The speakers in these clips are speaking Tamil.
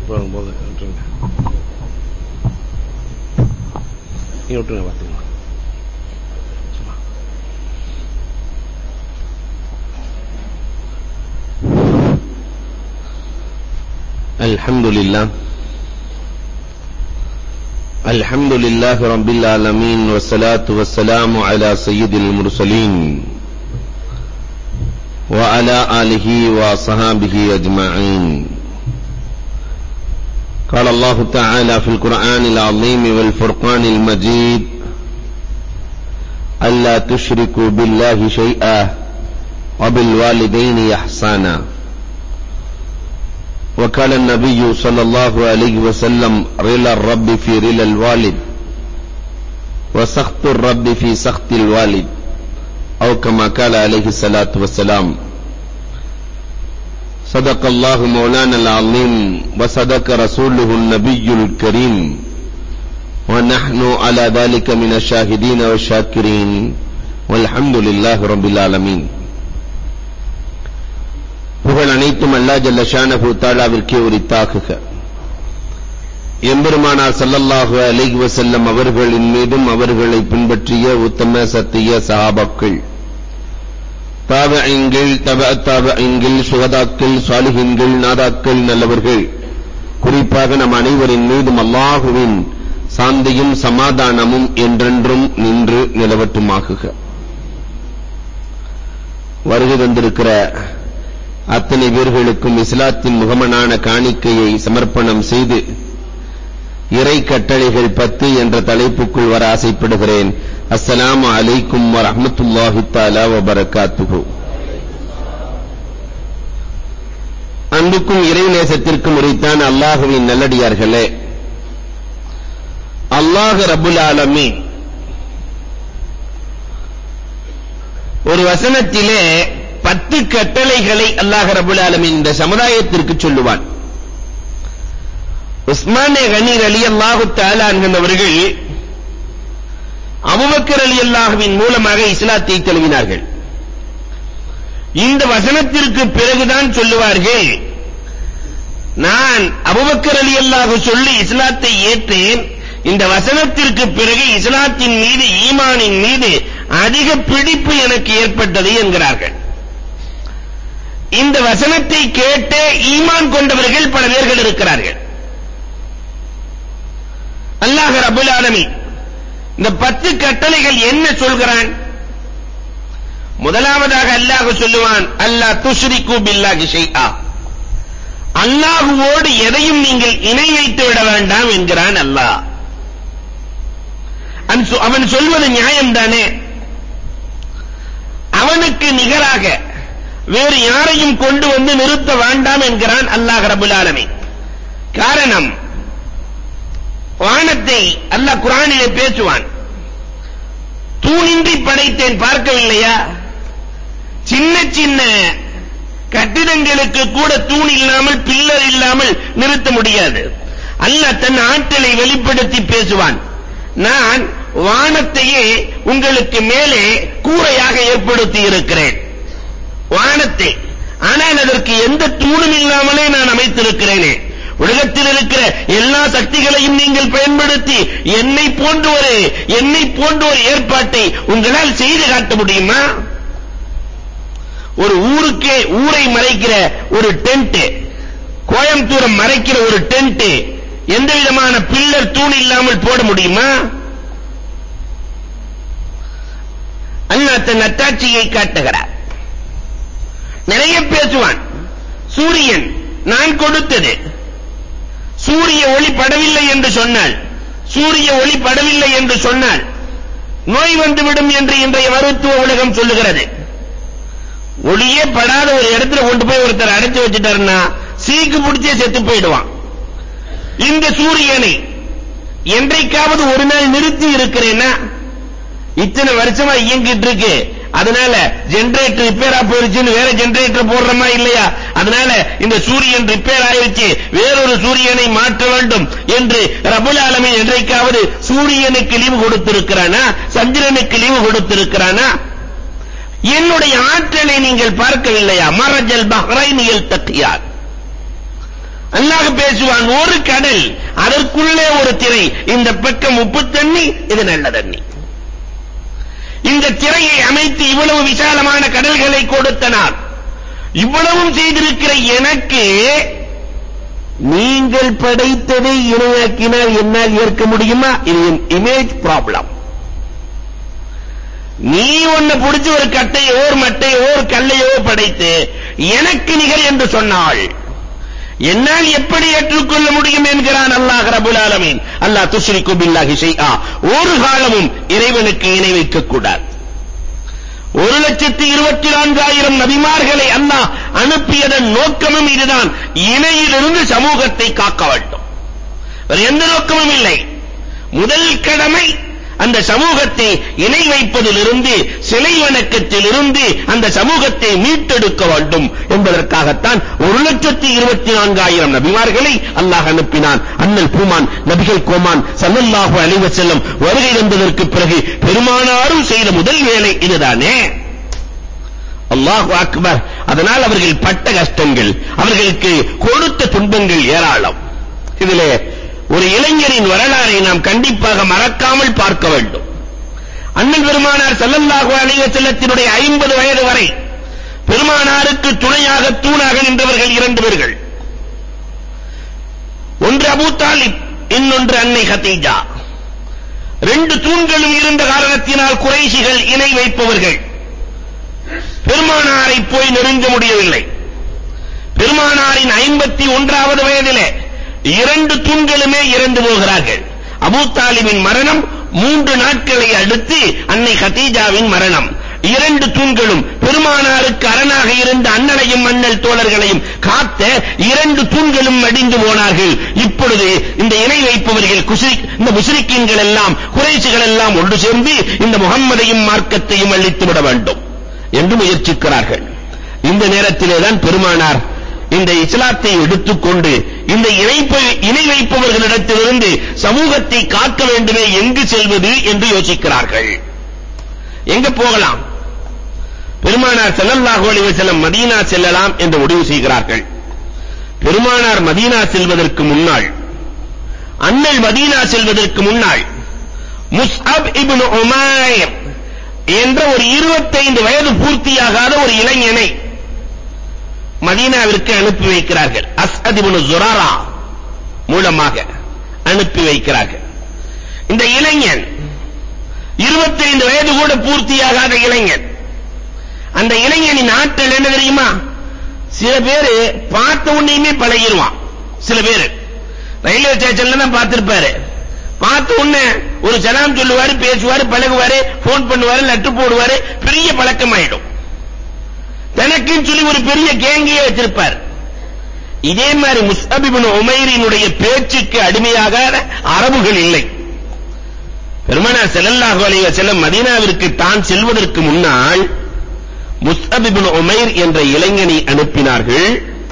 போது விட்டுருங்க நீங்க விட்டுருங்க பார்த்துக்கலாம் الحمد لله الحمد لله رب العالمين والصلاة والسلام على سيد المرسلين وعلى آله وصحابه أجمعين قال الله تعالى في القرآن العظيم والفرقان المجيد ألا تشركوا بالله شيئا وبالوالدين إحسانا وقال النبي صلى الله عليه وسلم رلا الرب في رلا الوالد وسخط الرب في سخط الوالد أو كما قال عليه الصلاة والسلام صدق الله مولانا العظيم وصدق رسوله النبي الكريم ونحن على ذلك من الشاهدين والشاكرين والحمد لله رب العالمين புகழ் அனைத்தும் அல்லா ஜல்ல ஷானஹு தாலாவிற்கே உரித்தாக்குக எம்பெருமானார் ஸல்லல்லாஹு அலைஹி வஸல்லம் அவர்களின் மீதும் அவர்களை பின்பற்றிய உத்தம சத்திய சஹாபாக்கள் தாபீன்கள் தபஅ தாபீன்கள் சுஹதாக்கள் சாலிஹீன்கள் நாதாக்கள் நல்லவர்கள் குறிப்பாக நம் அனைவரின் மீதும் அல்லாஹுவின் சாந்தியும் சமாதானமும் என்றென்றும் நின்று நிலவட்டுமாகுக வருகை தந்திருக்கிற அத்தனை பேர்களுக்கும் இஸ்லாத்தின் முகமனான காணிக்கையை சமர்ப்பணம் செய்து இறை கட்டளைகள் பத்து என்ற தலைப்புக்குள் வர ஆசைப்படுகிறேன் அஸ்ஸலாமு அலைக்கும் வரஹ்மத்துல்லாஹி தஆலா வ பரக்காத்துஹு அன்புக்கும் இறை நேசத்திற்கும் உரித்தான் அல்லாஹுவின் நல்லடியார்களே அல்லாஹ் ரப்புல் ஆலமீன் ஒரு வசனத்திலே பத்து கட்டளைகளை அல்லாஹ் ரபுல் ஆலமீன் இந்த சமுதாயத்திற்கு சொல்லுவான் உஸ்மானே கனீர் அலி அல்லாஹு தஆலா என்கிறவர்கள் அபூபக்கர் அலி அல்லாஹ்வின் மூலமாக இஸ்லாத்தை தழுவினார்கள் இந்த வசனத்திற்கு பிறகுதான் சொல்லுவார்கள் நான் அபூபக்கர் அலி அல்லாஹ் சொல்லி இஸ்லாத்தை ஏற்றேன் இந்த வசனத்திற்கு பிறகு இஸ்லாத்தின் மீது ஈமானின் மீது அதிக பிடிப்பு எனக்கு ஏற்பட்டது என்கிறார்கள் இந்த வசனத்தை கேட்டே ஈமான் கொண்டவர்கள் பல பேர்கள் இருக்கிறார்கள் அல்லாஹ் ரபுல் ஆலமீன் இந்த பத்து கட்டளைகள் என்ன சொல்கிறான் முதலாவதாக அல்லாஹ் சொல்லுவான் அல்லாஹ் துஷ்ரிகு பில்லாஹி ஷைஆ அல்லாஹுவோடு எதையும் நீங்கள் இணை வைத்து விட வேண்டாம் என்கிறான் அல்லாஹ் அவன் சொல்வது நியாயம் தானே அவனுக்கு நிகராக வேறு யாரையும் கொண்டு வந்து நிறுத்த வேண்டாம் என்கிறான் அல்லாஹ் ரபுல் ஆலமீன் காரணம் வானத்தை அல்லாஹ் குர்ஆனிலே பேசுவான் தூணின்றி படைத்தேன் பார்க்கவில்லையா சின்ன சின்ன கட்டிடங்களுக்கு கூட தூண் இல்லாமல் பில்லர் இல்லாமல் நிறுத்த முடியாது அல்லாஹ் தன் ஆற்றலை வெளிப்படுத்தி பேசுவான் நான் வானத்தையே உங்களுக்கு மேலே கூரையாக ஏற்படுத்தி இருக்கிறேன் வானத்தை ஆனால் அதற்கு எந்த தூணும் இல்லாமலே நான் அமைத்திருக்கிறேனே உலகத்தில் இருக்கிற எல்லா சக்திகளையும் நீங்கள் பயன்படுத்தி என்னை போன்ற ஒரு என்னை போன்ற ஒரு ஏற்பாட்டை உங்களால் செய்து காட்ட முடியுமா ஒரு ஊருக்கே ஊரை மறைக்கிற ஒரு டென்ட் கோயம்புத்தூரை மறைக்கிற ஒரு டென்ட் எந்த விதமான பில்லர் தூண் இல்லாமல் போட முடியுமா அல்லாஹ் தன் அத்தாட்சியை காட்டுகிறார் நிறைய பேசுவான் சூரியன் நான் கொடுத்தது சூரிய ஒளி படவில்லை என்று சொன்னால் சூரிய ஒளி படவில்லை என்று சொன்னால் நோய் வந்துவிடும் என்று இன்றைய மருத்துவ உலகம் சொல்லுகிறது ஒளியே படாத ஒரு இடத்துல கொண்டு போய் ஒருத்தர் அடைச்சு வச்சுட்டாருன்னா சீக்கு பிடிச்சே செத்து போயிடுவான் இந்த சூரியனை என்றைக்காவது ஒரு நாள் நிறுத்தி இருக்கிறேன்னா இத்தனை வருஷமா இயங்கிட்டு இருக்கு அதனால ஜெனரேட்டர் ரிப்பேரா போயிருச்சுன்னு வேற ஜெனரேட்டர் போடுறமா இல்லையா அதனால இந்த சூரியன் ரிப்பேர் ஆயிருச்சு வேறொரு சூரியனை மாற்ற வேண்டும் என்று ரபுல் ஆலமீன் என்றைக்காவது சூரியனுக்கு லீவு கொடுத்திருக்கிறானா சந்திரனுக்கு லீவு கொடுத்திருக்கிறானா என்னுடைய ஆற்றலை நீங்கள் பார்க்கவில்லையா மரஜல் பஹ்ரைனியல் தக்கியார் அல்லாஹ் பேசுவான் ஒரு கடல் அதற்குள்ளே ஒரு திரை இந்த பக்கம் உப்பு தண்ணி இது நல்ல தண்ணி இந்த திரையை அமைத்து இவ்வளவு விசாலமான கடல்களை கொடுத்த நான் இவ்வளவும் செய்திருக்கிற எனக்கு நீங்கள் படைத்ததை இணையாக்கினால் என்னால் ஏற்க முடியுமா இது இமேஜ் ப்ராப்ளம் நீ ஒன்ன புடிச்சு ஒரு கட்டையோ ஒரு மட்டையோ ஒரு கல்லையோ படைத்து எனக்கு நிகர் என்று சொன்னாள் என்னால் எப்படி ஏற்றுக்கொள்ள முடியும் என்கிறான் அல்லாஹ் ரபுல் ஆலமீன் அல்லாஹ் துஷ்ரிக்கு பில்லாஹி ஷைஆ ஒரு காலமும் இறைவனுக்கு இணை வைக்க கூடாது ஒரு லட்சத்தி இருபத்தி நான்காயிரம் நபிமார்களை அல்லாஹ் அனுப்பியதன் நோக்கமும் இதுதான் இணையிலிருந்து சமூகத்தை காக்க வேண்டும் வேறு எந்த நோக்கமும் இல்லை முதல் கடமை அந்த சமூகத்தை இணை வைப்பதிலிருந்து சிலை வணக்கத்திலிருந்து அந்த சமூகத்தை மீட்டெடுக்க வேண்டும் என்பதற்காகத்தான் ஒரு லட்சத்தி இருபத்தி நான்காயிரம் நபிமார்களை அல்லாஹ் அனுப்பினான் அண்ணல் பூமான் நபிகள் கோமான் சல்லல்லாஹு அலைஹி வஸல்லம் வருகை வந்ததற்கு பிறகு பெருமானாரும் செய்த முதல் வேலை இதுதானே அல்லாஹு அக்பர் அதனால் அவர்கள் பட்ட கஷ்டங்கள் அவர்களுக்கு கொடுத்த துன்பங்கள் ஏராளம் இதிலே ஒரு இளைஞரின் வரலாறை நாம் கண்டிப்பாக மறக்காமல் பார்க்க வேண்டும் அண்ணல் பெருமானார் ஸல்லல்லாஹு அலைஹி வஸல்லத்தினுடைய 50 வயது வரை பெருமானாருக்கு துணையாக தூணாக நின்றவர்கள் இரண்டு பேர்கள் ஒன்று அபூ தாலிப் இன்னொன்று அன்னை ஹதீஜா ரெண்டு தூண்களும் இருந்த காரணத்தினால் குறைஷிகள் இணை வைப்பவர்கள் பெருமானாரை போய் நெருங்க முடியவில்லை பெருமானாரின் 51வது வயதிலே இரண்டு தூண்களுமே இறந்து போகிறார்கள் அபூ தாலிபின் மரணம் மூன்று நாட்களை அடுத்து அன்னை ஹதீஜாவின் மரணம் இரண்டு தூண்களும் பெருமானாருக்கு அரணாக இருந்த அண்ணனையும் அண்ணல் தோழர்களையும் காத்த இரண்டு தூண்களும் மடிந்து போனார்கள் இப்பொழுது இந்த இணை வைப்பவர்கள் குஸ்ரிக் இந்த முஸ்ரிக்கீன்கள் எல்லாம் குறைஷிகள் எல்லாம் ஒன்று சேர்ந்து இந்த முகம்மதையும் மார்க்கத்தையும் அழித்து விட வேண்டும் என்று முயற்சிக்கிறார்கள் இந்த நேரத்திலே தான் பெருமானார் இந்த இஸ்லாத்தை எடுத்துக்கொண்டு இந்த இணைப்பை இணை வைப்பவர்களிடத்திலிருந்து சமூகத்தை காக்க வேண்டுமே எங்கு செல்வது என்று யோசிக்கிறார்கள் எங்க போகலாம் பெருமானார் ஸல்லல்லாஹு அலைஹி வஸல்லம் மதீனா செல்லலாம் என்று முடிவு செய்கிறார்கள் பெருமானார் மதீனா செல்வதற்கு முன்னால் அண்ணல் மதீனா செல்வதற்கு முன்னால் முஸ்அப் இப்னு உமைர் என்ற ஒரு 25 வயது பூர்த்தியாகாத ஒரு இளைஞனை மதீனாவிற்கு அனுப்பி வைக்கிறார்கள் அஸ்அத் இப்னு ஜுராரா மூலமாக அனுப்பி வைக்கிறார்கள் இந்த இளைஞன் 25 வயது கூட பூர்த்தியாகாத இளைஞன் அந்த இளைஞனின் ஆற்றல் என்ன தெரியுமா சில பேரு பார்த்த உடனேயுமே பழகிடுவான் சில பேரு ரயில்வே ஸ்டேஷன்ல தான் பார்த்திருப்பாரு பார்த்த உடனே ஒரு சலாம் சொல்லுவாரு பேசுவாரு பழகுவாரு போன் பண்ணுவாரு லெட்டர் போடுவாரு பெரிய பழக்கமாயிடும் தனக்குன்னு சொல்லி ஒரு பெரிய கேங்கியே வச்சிருப்பார் இதே மாதிரி முஸ்அப் இப்னு உமைரினுடைய பேச்சுக்கு அடிமையாகாத அரபுகள் இல்லை பெருமானார் ஸல்லல்லாஹு அலைஹி வஸல்லம் மதீனாவிற்கு தான் செல்வதற்கு முன்னால் முஸ்அப் இப்னு உமைர் என்ற இளைஞனை அனுப்பினார்கள்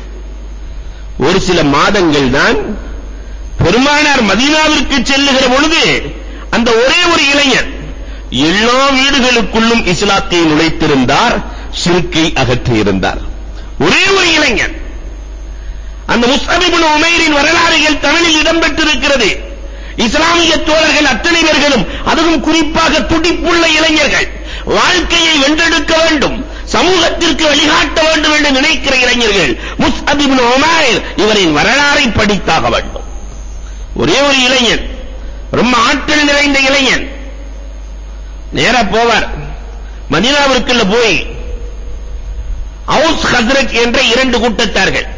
ஒரு சில மாதங்கள் தான் பெருமானார் மதீனாவிற்கு செல்லுகிற பொழுது அந்த ஒரே ஒரு இளைஞன் எல்லா வீடுகளுக்குள்ளும் இஸ்லாத்தை நுழைத்திருந்தார் ஷிர்க்கை அகற்றியிருந்தார் ஒரே ஒரு இளைஞன் அந்த முஸ்அப் இப்னு உமைரின் வரலாறுகள் தமிழில் இடம்பெற்றிருக்கிறது இஸ்லாமிய தோழர்கள் அத்தனை பேர்களும் அதுவும் குறிப்பாக துடிப்புள்ள இளைஞர்கள் வாழ்க்கையை வென்றெடுக்க வேண்டும் சமூகத்திற்கு வழிகாட்ட வேண்டும் என்று நினைக்கிற இளைஞர்கள் முஸ்அப் இப்னு உமைர் இவரின் வரலாறை படித்தாக வேண்டும் ஒரே ஒரு இளைஞன் ரொம்ப ஆற்றல் நிறைந்த இளைஞன் நேரா போவார் மதீனாவிற்குள்ள போய் அவுஸ் ஹஸ்ரத் என்ற இரண்டு கூட்டத்தார்கள்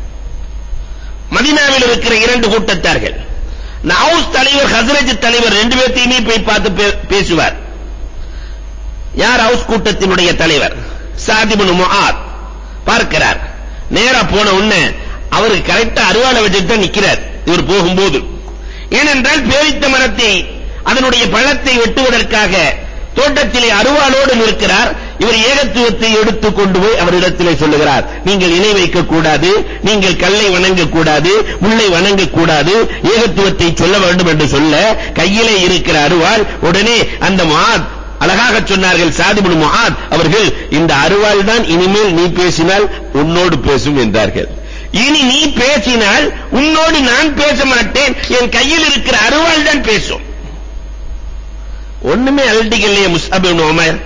மதீனாவில் இருக்கிற இரண்டு கூட்டத்தார்கள் இந்த அவுஸ் தலைவர் ஹஸ்ரஜ் தலைவர் ரெண்டு பேர்த்தையுமே போய் பார்த்து பே- பேசுவார் யார் அவுஸ் கூட்டத்தினுடைய தலைவர் சாதிபுன் முஆத் பார்க்கிறார் நேரா போன உடனே அவருக்கு கரெக்டா அருவாளை வச்சுட்டு தான் நிக்கிறார் இவர் போகும்போது ஏனென்றால் பேரித்த மரத்தை அதனுடைய பழத்தை வெட்டுவதற்காக தோட்டத்திலே அருவாளோடு நிற்கிறார் இவர் ஏகத்துவத்தை எடுத்து கொண்டு போய் அவரிடத்திலே சொல்லுகிறார் நீங்கள் இணை வைக்க கூடாது நீங்கள் கல்லை வணங்க கூடாது முல்லை வணங்க கூடாது ஏகத்துவத்தை சொல்ல வேண்டும் என்று சொல்ல கையிலே இருக்கிற அருவாள் உடனே அந்த முஆத் அழகாக சொன்னார்கள் சாதிபுல் முஆத் அவர்கள் இந்த அருவாள் தான் இனிமேல் நீ பேசினால் உன்னோடு பேசும் என்றார்கள் இனி நீ பேசினால் உன்னோடு நான் பேச மாட்டேன் என் கையில் இருக்கிற அருவாள் தான் பேசும் ஒண்ணுமே அல்டிகல்லையே முஸ்அப் இப்னு உமர்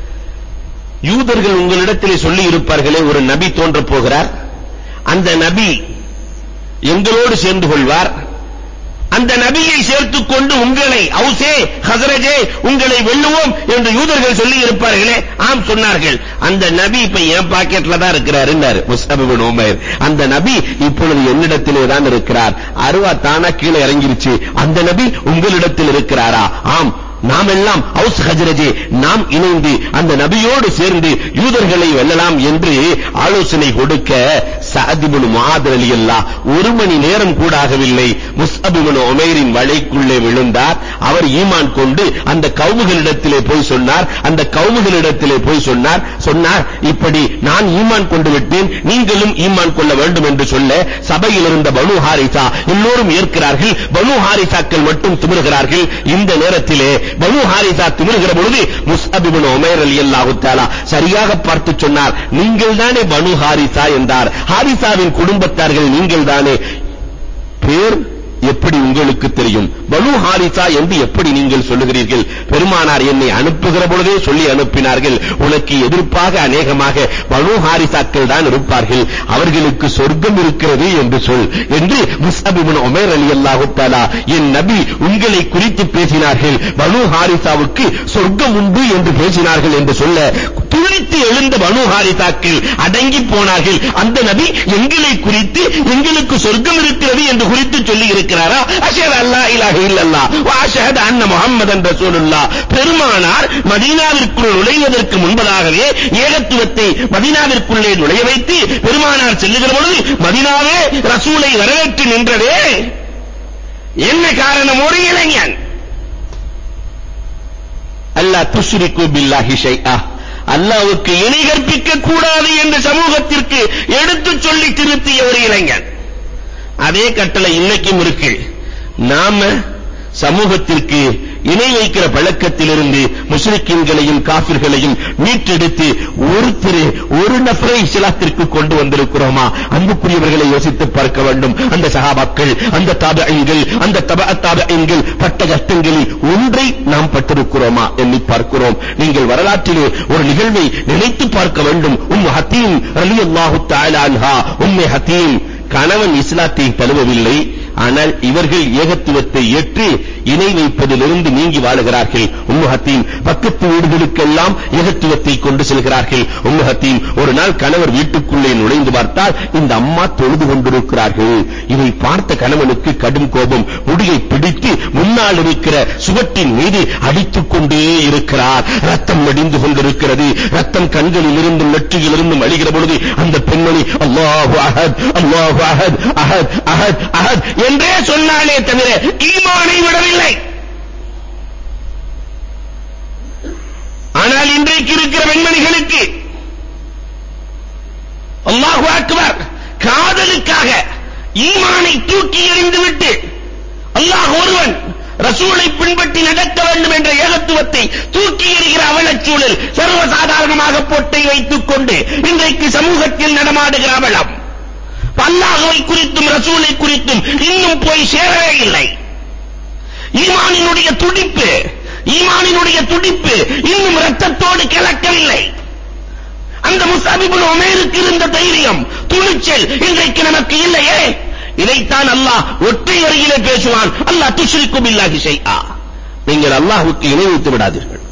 யூதர்கள் உங்களிடத்திலே சொல்லி இருப்பார்களே ஒரு நபி தோன்றப் போகிறார் அந்த நபி எங்களோடு சேர்ந்து கொள்வார் அந்த நபியை சேர்த்துக் கொண்டு உங்களை அவுசே ஹசரஜே உங்களை வெல்லுவோம் என்று யூதர்கள் சொல்லி இருப்பார்களே ஆம் சொன்னார்கள் அந்த நபி இப்ப என் பாக்கெட்ல தான் இருக்கிறார் முஸ்அப் இப்னு உமைர் அந்த நபி இப்பொழுது என்னிடத்திலே தான் இருக்கிறார் அருவா தானா கீழே இறங்கிருச்சு அந்த நபி உங்களிடத்தில் இருக்கிறாரா ஆம் நாம் எல்லாம் ஹவுஸ் ஹஜரஜே நாம் இணைந்து அந்த நபியோடு சேர்ந்து யூதர்களை வெல்லலாம் என்று ஆலோசனை கொடுக்க சஅத் இப்னு முஆத் ரலியல்லாஹ் ஒரு மணி நேரம் கூட ஆகவில்லை முஸ்அப் இப்னு உமைரின் வலைக்குள்ளே விழுந்தார் அவர் ஈமான் கொண்டு அந்த கவுமுகளிடத்திலே போய் சொன்னார் அந்த கவுமுகளிடத்திலே போய் சொன்னார் சொன்னார் இப்படி நான் ஈமான் கொண்டு விட்டேன் நீங்களும் ஈமான் கொள்ள வேண்டும் என்று சொல்ல சபையில் இருந்த பனு ஹாரிசா எல்லோரும் ஏற்கிறார்கள் பனு ஹாரிசாக்கள் மட்டும் திமிருகிறார்கள் இந்த நேரத்திலே பனு ஹாரிசா திமிருகிற பொழுது முஸ்அப் இப்னு உமைர் ரலியல்லாஹு தஆலா சரியாக பார்த்து சொன்னார் நீங்கள் தானே பனு ஹாரிசா என்றார் ஹாரிசாவின் குடும்பத்தார்கள் நீங்கள் தானே பேர் எப்படி உங்களுக்கு தெரியும் பனு ஹாரிசா என்று எப்படி நீங்கள் சொல்லுகிறீர்கள் பெருமானார் என்னை அனுப்புகிற பொழுதே சொல்லி அனுப்பினார்கள் உனக்கு எதிர்ப்பாக அநேகமாக பனு ஹாரிசாக்கள் தான் இருப்பார்கள் அவர்களுக்கு சொர்க்கம் இருக்கிறது என்று சொல் என்று முஸ்அப் இப்னு உமைர் ரலியல்லாஹு தஆலா என் நபி உங்களை குறித்து பேசினார்கள் பனு ஹாரிசாவுக்கு சொர்க்கம் உண்டு என்று பேசினார்கள் என்று சொல்ல துளித்து எழுந்த பனு ஹாரிசாக்கள் அடங்கி போனார்கள் அந்த நபி எங்களை குறித்து எங்களுக்கு சொர்க்கம் இருக்கிறது என்று குறித்து சொல்லி இருக்கிறாரா அஷஹது அல்லா இலாஹ இல்லல்லாஹ் வ அஷஹது அன்ன முஹம்மதன் ரசூலுல்லாஹ் பெருமானார் மதீனாவிற்குள் நுழைவதற்கு முன்பதாகவே ஏகத்துவத்தை மதீனாவிற்குள்ளே நுழைய வைத்து பெருமானார் செல்லுகிற பொழுது மதீனாவே ரசூலை வரவேற்று நின்றதே என்ன காரணம் ஒரு இளைஞன் அல்லாஹ் துஷ்ரிகு பில்லாஹி ஷைஆ அல்லாஹ்வுக்கு இணை கற்பிக்க கூடாது என்று சமூகத்திற்கு எடுத்துச் சொல்லி திருத்திய ஒரு இளைஞன் அதே கட்டளை இன்னைக்கும் இருக்கு நாம சமூகத்திற்கு இணை வைக்கிற பழக்கத்திலிருந்து முஸ்லிம்களையும் காபிர்களையும் மீட்டெடுத்து ஒருத்தர் ஒரு நபரை இஸ்லாத்திற்கு கொண்டு வந்திருக்கிறோமா அன்புக்குரியவர்களை யோசித்து பார்க்க வேண்டும் அந்த சஹாபாக்கள் அந்த தாபீன்கள் அந்த தபஅ தாபீன்கள் பட்ட கஷ்டங்களில் ஒன்றை நாம் பட்டிருக்கிறோமா எண்ணி பார்க்கிறோம் நீங்கள் வரலாற்றிலே ஒரு நிகழ்வை நினைத்து பார்க்க வேண்டும் உம் ஹத்தீம் ரலியல்லாஹு தஆலா அன்ஹா உம்மே ஹத்தீம் கணவன் இஸ்லாத்தை தழுவவில்லை ஆனால் இவர்கள் ஏகத்துவத்தை ஏற்று இணை வைப்பதிலிருந்து நீங்கி வாழுகிறார்கள் உம்மு ஹத்தீம் பக்கத்து வீடுகளுக்கெல்லாம் ஏகத்துவத்தை கொண்டு செல்கிறார்கள் உம்மு ஹத்தீம் ஒரு நாள் கணவர் வீட்டுக்குள்ளே நுழைந்து பார்த்தால் இந்த அம்மா தொழுது கொண்டிருக்கிறார்கள் இதை பார்த்த கணவனுக்கு கடும் கோபம் முடியை பிடித்து முன்னால் இருக்கிற சுவட்டின் மீது அடித்துக் கொண்டே இருக்கிறார் ரத்தம் வடிந்து கொண்டிருக்கிறது ரத்தம் கண்களில் இருந்தும் நெற்றியில் இருந்தும் வழிகிற பொழுது அந்த பெண்மணி அல்லாஹு அஹத் அல்லாஹு அஹத் அஹத் அஹத் அஹத் என்றே சொன்னாலே தவிர ஈமானை விடவில்லை ஆனால் இன்றைக்கு இருக்கிற பெண்மணிகளுக்கு அல்லாஹு அக்பர் காதலுக்காக ஈமானை தூக்கி எறிந்துவிட்டு அல்லாஹ் ஒருவன் ரசூலை பின்பற்றி நடக்க வேண்டும் என்ற ஏகத்துவத்தை தூக்கி எறிகிற அவலச் சூழல் சர்வசாதாரணமாக பொட்டை வைத்துக் கொண்டு இன்றைக்கு சமூகத்தில் நடமாடுகிற அவலம் அல்லாஹ்வை குறித்தும் ரசூலை குறித்தும் இன்னும் போய் சேரவே இல்லை ஈமானினுடைய துடிப்பு ஈமானினுடைய துடிப்பு இன்னும் ரத்தத்தோடு கலக்கவில்லை அந்த முஸ்அபிபுல் உமேருக்கு இருந்த தைரியம் துணிச்சல் இன்றைக்கு நமக்கு இல்லையே இதைத்தான் அல்லாஹ் ஒற்றை வரியிலே பேசுவான் அல்லாஹ் துஷ்ரிக்கு பில்லாஹி ஷைஆ நீங்கள் அல்லாஹ்வுக்கு இணை வைத்து விடாதீர்கள்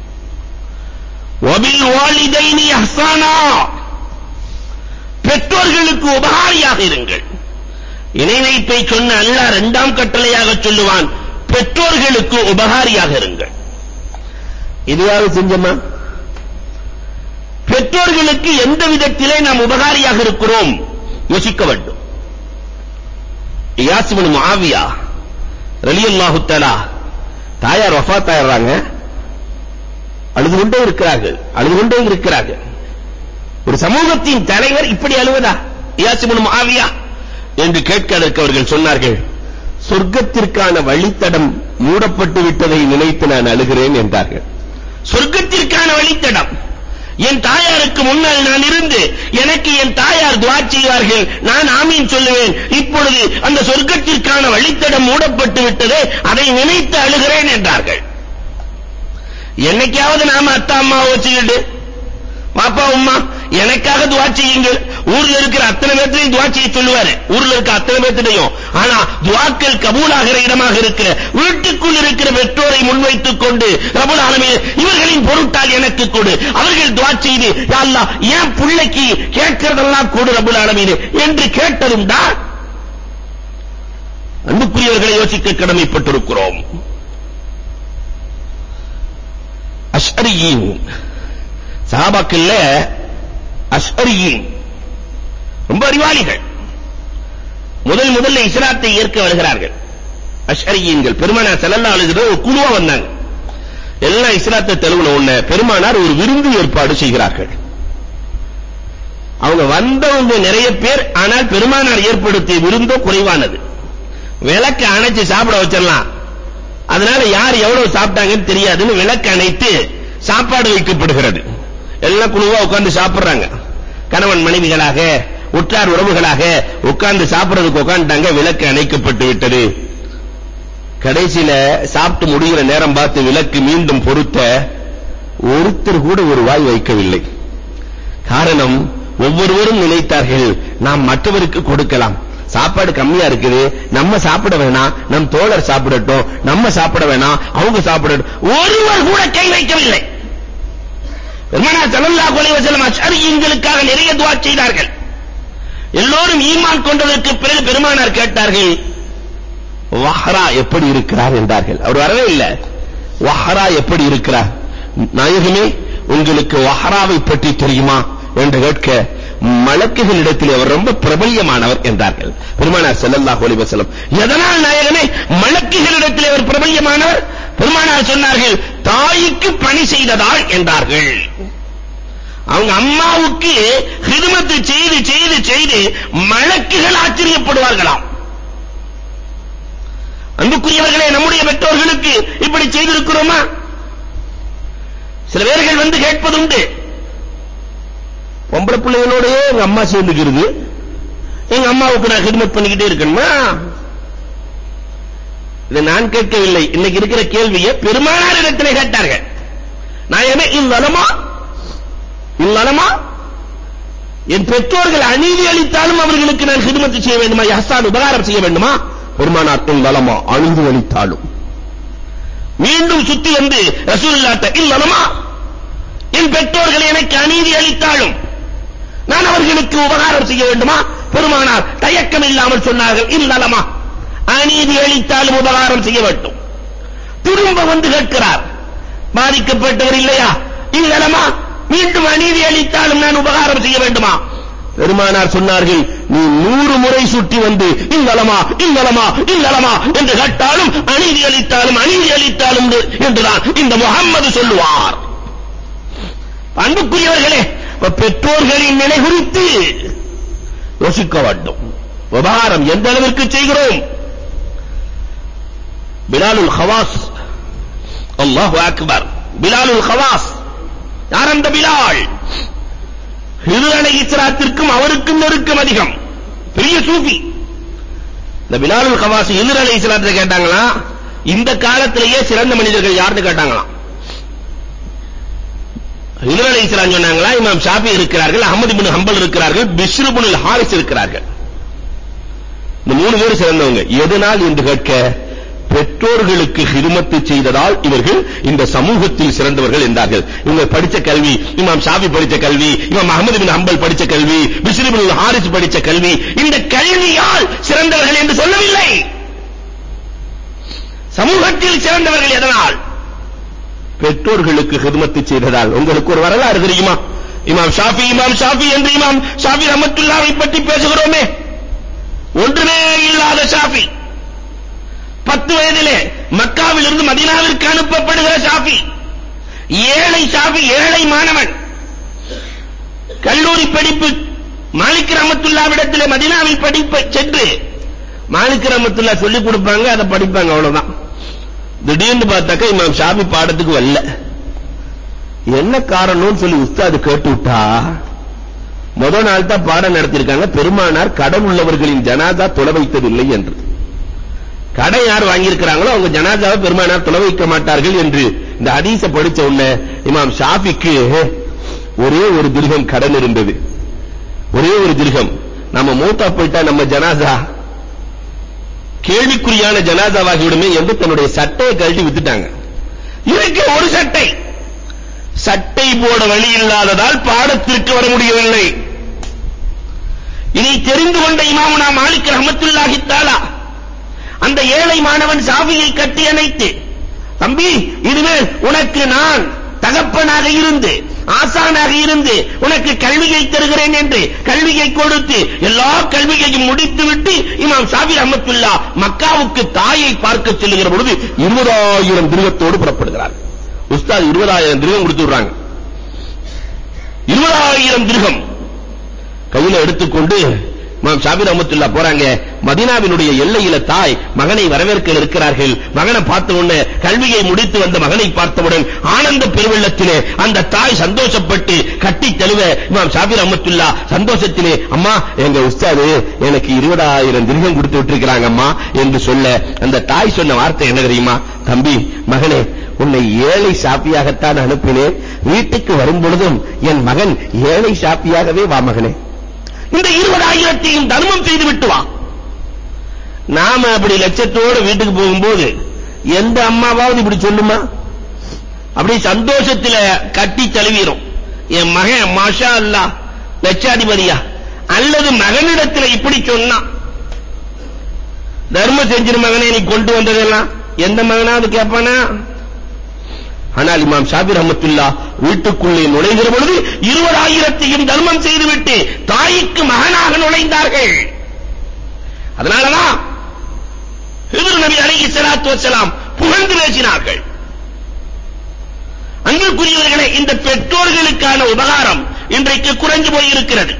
வபில் வாலிதைனி இஹ்சானா பெற்றோர்களுக்கு உபகாரியாக இருங்கள் இணை வைப்பை சொன்ன அல்லாஹ் இரண்டாம் கட்டளையாக சொல்லுவான் பெற்றோர்களுக்கு உபகாரியாக இருங்கள் இதுவாக செஞ்சோமா பெற்றோர்களுக்கு எந்த விதத்திலே நாம் உபகாரியாக இருக்கிறோம் யோசிக்க வேண்டும் இயாஸ் இப்னு முஆவியா ரலியல்லாஹு தஆலா தாயார் வஃபாத் ஆயிடுறாங்க அழுது கொண்டே இருக்கிறார்கள் அழுது கொண்டே இருக்கிறார்கள் ஒரு சமூகத்தின் தலைவர் இப்படி அழுவதா இயாஸ் இப்னு முஆவியா என்று கேட்க அதற்கு அவர்கள் சொன்னார்கள் சொர்க்கத்திற்கான வழித்தடம் மூடப்பட்டு விட்டதை நினைத்து நான் அழுகிறேன் என்றார்கள் சொர்க்கத்திற்கான வழித்தடம் என் தாயாருக்கு முன்னால் நான் இருந்து எனக்கு என் தாயார் துஆ செய்வார்கள் நான் ஆமீன் சொல்லுவேன் இப்பொழுது அந்த சொர்க்கத்திற்கான வழித்தடம் மூடப்பட்டு விட்டது அதை நினைத்து அழுகிறேன் என்றார்கள் என்னைக்காவது நாம அத்தா அம்மாவை வச்சுக்கிட்டு பாப்பா உம்மா எனக்காக துவா செய்யுங்கள் ஊர்ல இருக்கிற அத்தனை பேர்த்தையும் துவா செய்ய சொல்லுவாரு ஊர்ல இருக்க அத்தனை பேர்த்திட்டையும் ஆனா துவாக்கள் கபூலாகிற இடமாக இருக்கிற வீட்டுக்குள் இருக்கிற பெற்றோரை முன்வைத்துக் கொண்டு ரபுல் ஆலமீன் இவர்களின் பொருட்டால் எனக்கு கொடு அவர்கள் துவா செய்து யா அல்லாஹ் என் பிள்ளைக்கு கேட்கிறதெல்லாம் கொடு ரபுல் ஆலமீன் என்று கேட்டதுண்டா அன்புக்குரியவர்களை யோசிக்க கடமைப்பட்டிருக்கிறோம் அஷ்அரியின் சஹாபாக்கள்ல அஷ்அரியின் ரொம்ப அறிவாளிகள் முதல் முதல்ல இஸ்லாத்தை ஏற்க வருகிறார்கள் அஷ்அரியீன்கள் பெருமானார் ஸல்லல்லாஹு அலைஹி வஸல்லம் ஒரு குழுவா வந்தாங்க எல்லாம் இஸ்லாத்தை தழுவின உடனே பெருமானார் ஒரு விருந்து ஏற்பாடு செய்கிறார்கள் அவங்க வந்தவங்க நிறைய பேர் ஆனால் பெருமானார் ஏற்படுத்திய விருந்தோ குறைவானது விளக்கு அணைச்சு சாப்பிட வச்சிடலாம் அதனால யார் எவ்வளவு சாப்பிட்டாங்கன்னு தெரியாதுன்னு விளக்கு அணைத்து சாப்பாடு வைக்கப்படுகிறது எல்லாம் குழுவா உட்கார்ந்து சாப்பிடுறாங்க கணவன் மனைவிகளாக உற்றார் உறவுகளாக உட்கார்ந்து சாப்பிடுறதுக்கு உட்கார்ந்துட்டாங்க விளக்கு அணைக்கப்பட்டு விட்டது கடைசியில சாப்பிட்டு முடிகிற நேரம் பார்த்து விளக்கு மீண்டும் பொருத்த ஒருத்தர் கூட ஒரு வாய் வைக்கவில்லை காரணம் ஒவ்வொருவரும் நினைத்தார்கள் நாம் மற்றவருக்கு கொடுக்கலாம் சாப்பாடு கம்மியா இருக்குது நம்ம சாப்பிட வேணாம் நம் தோழர் சாப்பிடட்டும் நம்ம சாப்பிட வேணாம் அவங்க சாப்பிடட்டும் ஒருவர் கூட கை வைக்கவில்லை பெருமானார் ஸல்லல்லாஹு அலைஹி வஸல்லம் அஷ்அரியங்களுக்காக நிறைய துஆ செய்தார்கள் எல்லோரும் ஈமான் கொண்டதற்கு பிறகு பெருமானார் கேட்டார்கள் வஹ்ரா எப்படி இருக்கிறார் என்றார்கள் அவர் வரவே இல்லை வஹ்ரா எப்படி இருக்கிறார் நாயகமே உங்களுக்கு வஹ்ராவை பற்றி தெரியுமா என்று கேட்க மலக்குகளிடத்தில் அவர் ரொம்ப பிரபல்யமானவர் என்றார்கள் பெருமானார் ஸல்லல்லாஹு அலைஹி வஸல்லம் எதனால் நாயகமே மலக்குகளிடத்தில் அவர் பிரபல்யமானவர் பெருமானார் சொன்னார்கள் தாய்க்கு பணி செய்ததால் என்றார்கள் அவங்க அம்மாவுக்கு ஹிதமத்து செய்து செய்து செய்து மலக்குகள் ஆச்சரியப்படுவார்களாம் அன்புக்குரியவர்களே நம்முடைய பெற்றோர்களுக்கு இப்படி செய்திருக்கிறோமா சில பேர்கள் வந்து கேட்பதுண்டு பொம்பளை பிள்ளைகளோடயே எங்க அம்மா சேர்ந்துக்கிறது எங்க அம்மாவுக்கு நான் ஹிதமத் பண்ணிக்கிட்டே இருக்கணுமா இதை நான் கேட்கவில்லை இன்னைக்கு இருக்கிற கேள்வியை பெருமானார் இடத்திலே கேட்டார்கள் நாயகமே இவ்வளமா இவ்வளமா என் பெற்றோர்கள் அநீதி அளித்தாலும் அவர்களுக்கு நான் ஹிதமத்து செய்ய வேண்டுமா யஹ்சான் உபகாரம் செய்ய வேண்டுமா பெருமானார் இவ்வளமா அநீதி அளித்தாலும் மீண்டும் சுத்தி வந்து ரசூலுல்லாஹ்ட்ட இல்லலமா என் பெற்றோர்கள் எனக்கு அநீதி அளித்தாலும் நான் அவர்களுக்கு உபகாரம் செய்ய வேண்டுமா பெருமானார் தயக்கம் இல்லாமல் சொன்னார்கள் இல்லலமா அநீதி அளித்தாலும் உபகாரம் செய்ய வேண்டும் திரும்ப வந்து கேட்கிறார் பாதிக்கப்பட்டவர் இல்லையா இல்லலமா மீண்டும் அநீதி அளித்தாலும் நான் உபகாரம் செய்ய வேண்டுமா பெருமானார் சொன்னார்கள் நீ நூறு முறை சுற்றி வந்து இல்லலமா இல்லலமா இல்லலமா என்று கேட்டாலும் அநீதி அளித்தாலும் அநீதி அளித்தாலும் என்றுதான் இந்த முகம்மது சொல்லுவார் அன்புக்குரியவர்களே பெற்றோர்களின் நிலை குறித்து யோசிக்க வேண்டும் உபகாரம் எந்த அளவிற்கு செய்கிறோம் பிலாலுல் ஹவாஸ் அல்லாஹு அக்பர் பிலாலுல் ஹவாஸ் யார் அந்த பிலால் ஹிதர் அலைஹிஸ்ஸலாத்திற்கும் அவருக்கும் நெருக்கம் அதிகம் பெரிய சூஃபி இந்த பிலாலுல் ஹவாஸ் ஹிதர் அலைஹிஸ்ஸலாத்தை கேட்டாங்களா இந்த காலத்திலேயே சிறந்த மனிதர்கள் யாருன்னு கேட்டாங்களாம் ஹிதர் அலைஹிஸ்ஸலாம் சொன்னாங்களா இமாம் ஷாஃபி இருக்கிறார்கள் அஹமது இப்னு ஹம்பல் இருக்கிறார்கள் பிஷ்ர் இப்னு ஹாரிஸ் இருக்கிறார்கள் இந்த மூணு பேர் சிறந்தவங்க எதனால் என்று கேட்க பெற்றோர்களுக்கு ஹிதமத்து செய்ததால் இவர்கள் இந்த சமூகத்தில் சிறந்தவர்கள் என்றார்கள் இவங்க படிச்ச கல்வி இமாம் ஷாஃபி படிச்ச கல்வி இமாம் அஹமது பின் ஹம்பல் படிச்ச கல்வி பிஸ்ர் இப்னு ஹாரிஸ் படிச்ச கல்வி இந்த கல்வியால் சிறந்தவர்கள் என்று சொல்லவில்லை சமூகத்தில் சிறந்தவர்கள் எதனால் பெற்றோர்களுக்கு ஹிதமத்து செய்ததால் உங்களுக்கு ஒரு வரலாறு தெரியுமா இமாம் ஷாஃபி இமாம் ஷாஃபி என்று இமாம் ஷாஃபி ரஹ்மத்துல்லாஹி பற்றி பேசுகிறோமே ஒன்றுமே இல்லாத ஷாஃபி பத்து வயதிலே மக்காவில் இருந்து மதீனாவிற்கு அனுப்பப்படுகிற ஷாஃபி ஏழை ஷாஃபி ஏழை மாணவன் கல்லூரி படிப்பு மாலிக் ரஹமத்துல்லாவிடத்திலே மதீனாவில் படிப்பை சென்று மாலிக் ரஹமத்துல்லா சொல்லிக் கொடுப்பாங்க அதை படிப்பாங்க அவ்வளவுதான் திடீர்னு பார்த்தாக்கா இமாம் ஷாஃபி பாடத்துக்கு வரல என்ன காரணம்னு சொல்லி உஸ்தாது கேட்டு விட்டா முத நாள் தான் பாடம் நடத்திருக்காங்க பெருமானார் கடன் உள்ளவர்களின் ஜனாதா தொலை வைத்ததில்லை என்று கடன் யார் வாங்கியிருக்கிறாங்களோ அவங்க ஜனாதாவை பெருமானார் தொலை வைக்க மாட்டார்கள் என்று இந்த ஹதீஸ படிச்ச உடனே இமாம் ஷாஃபிக்கு ஒரே ஒரு திருகம் கடன் இருந்தது ஒரே ஒரு திருகம் நம்ம மூத்தா போயிட்டா நம்ம ஜனாதா கேள்விக்குறியான ஜனாதாவாகிவிடுமே என்று தன்னுடைய சட்டையை கழட்டி வித்துட்டாங்க இருக்கு ஒரு சட்டை சட்டை போட வழி இல்லாததால் பாடத்திற்கு வர முடியவில்லை இதை தெரிந்து கொண்ட இமாமுனா மாலிக் ரஹமத்துல்லாஹி தஆலா அந்த ஏழை மாணவன் சாவியை கட்டி அணைத்து தம்பி இதுவே உனக்கு நான் தகப்பனாக இருந்து ஆசானாக இருந்து உனக்கு கல்வியை தருகிறேன் என்று கல்வியை கொடுத்து எல்லா கல்வியையும் முடித்துவிட்டு இமாம் ஷாஃபி ரஹ்மத்துல்லா மக்காவுக்கு தாயை பார்க்க செல்லுகிற பொழுது 20000 திருகத்தோடு புறப்படுகிறார் உஸ்தாத் 20000 திருகம் கொடுத்து விடுறாங்க 20000 திருகம் கையில எடுத்துக்கொண்டு இமாம் ஷாபி ரஹமத்துல்லா போறாங்க மதீனாவினுடைய எல்லையில தாய் மகனை வரவேற்க இருக்கிறார்கள் மகனை பார்த்த உடனே கல்வியை முடித்து வந்த மகனை பார்த்தவுடன் ஆனந்த பெருவெள்ளத்திலே அந்த தாய் சந்தோஷப்பட்டு கட்டி தழுவ இமாம் ஷாபி ரஹமத்துல்லா சந்தோஷத்திலே அம்மா எங்க உஸ்தாது எனக்கு 20000 திரகம் கொடுத்து விட்டிருக்கிறாங்க அம்மா என்று சொல்ல அந்த தாய் சொன்ன வார்த்தை என்ன தெரியுமா தம்பி மகனே உன்னை ஏழை சாப்பியாகத்தான் அனுப்பினேன் வீட்டுக்கு வரும் பொழுதும் என் மகன் ஏழை சாப்பியாகவே வா மகனே இந்த இருபதாயிரத்தையும் தர்மம் செய்து விட்டு வா நாம அப்படி லட்சத்தோடு வீட்டுக்கு போகும்போது எந்த அம்மாவாவது இப்படி சொல்லுமா அப்படி சந்தோஷத்துல கட்டி தழுவிரும் என் மகன் மாஷா அல்லா லட்சாதிபதியா அல்லது மகனிடத்துல இப்படி சொன்னா தர்மம் செஞ்சிரு மகனே நீ கொண்டு வந்ததெல்லாம் எந்த மகனாவது கேட்பானா ஆனால் இமாம் ஷாபி ரஹமத்துல்லா வீட்டுக்குள்ளே நுழைகிற பொழுது இருபதாயிரத்தையும் தர்மம் செய்துவிட்டு தாய்க்கு மகனாக நுழைந்தார்கள் அதனாலதான் ஹிதர் நபி அலைஹி ஸலாத்து வஸலாம் புகழ்ந்து பேசினார்கள் அன்புக்குரியவர்களே இந்த பெற்றோர்களுக்கான உபகாரம் இன்றைக்கு குறைஞ்சு போய் இருக்கிறது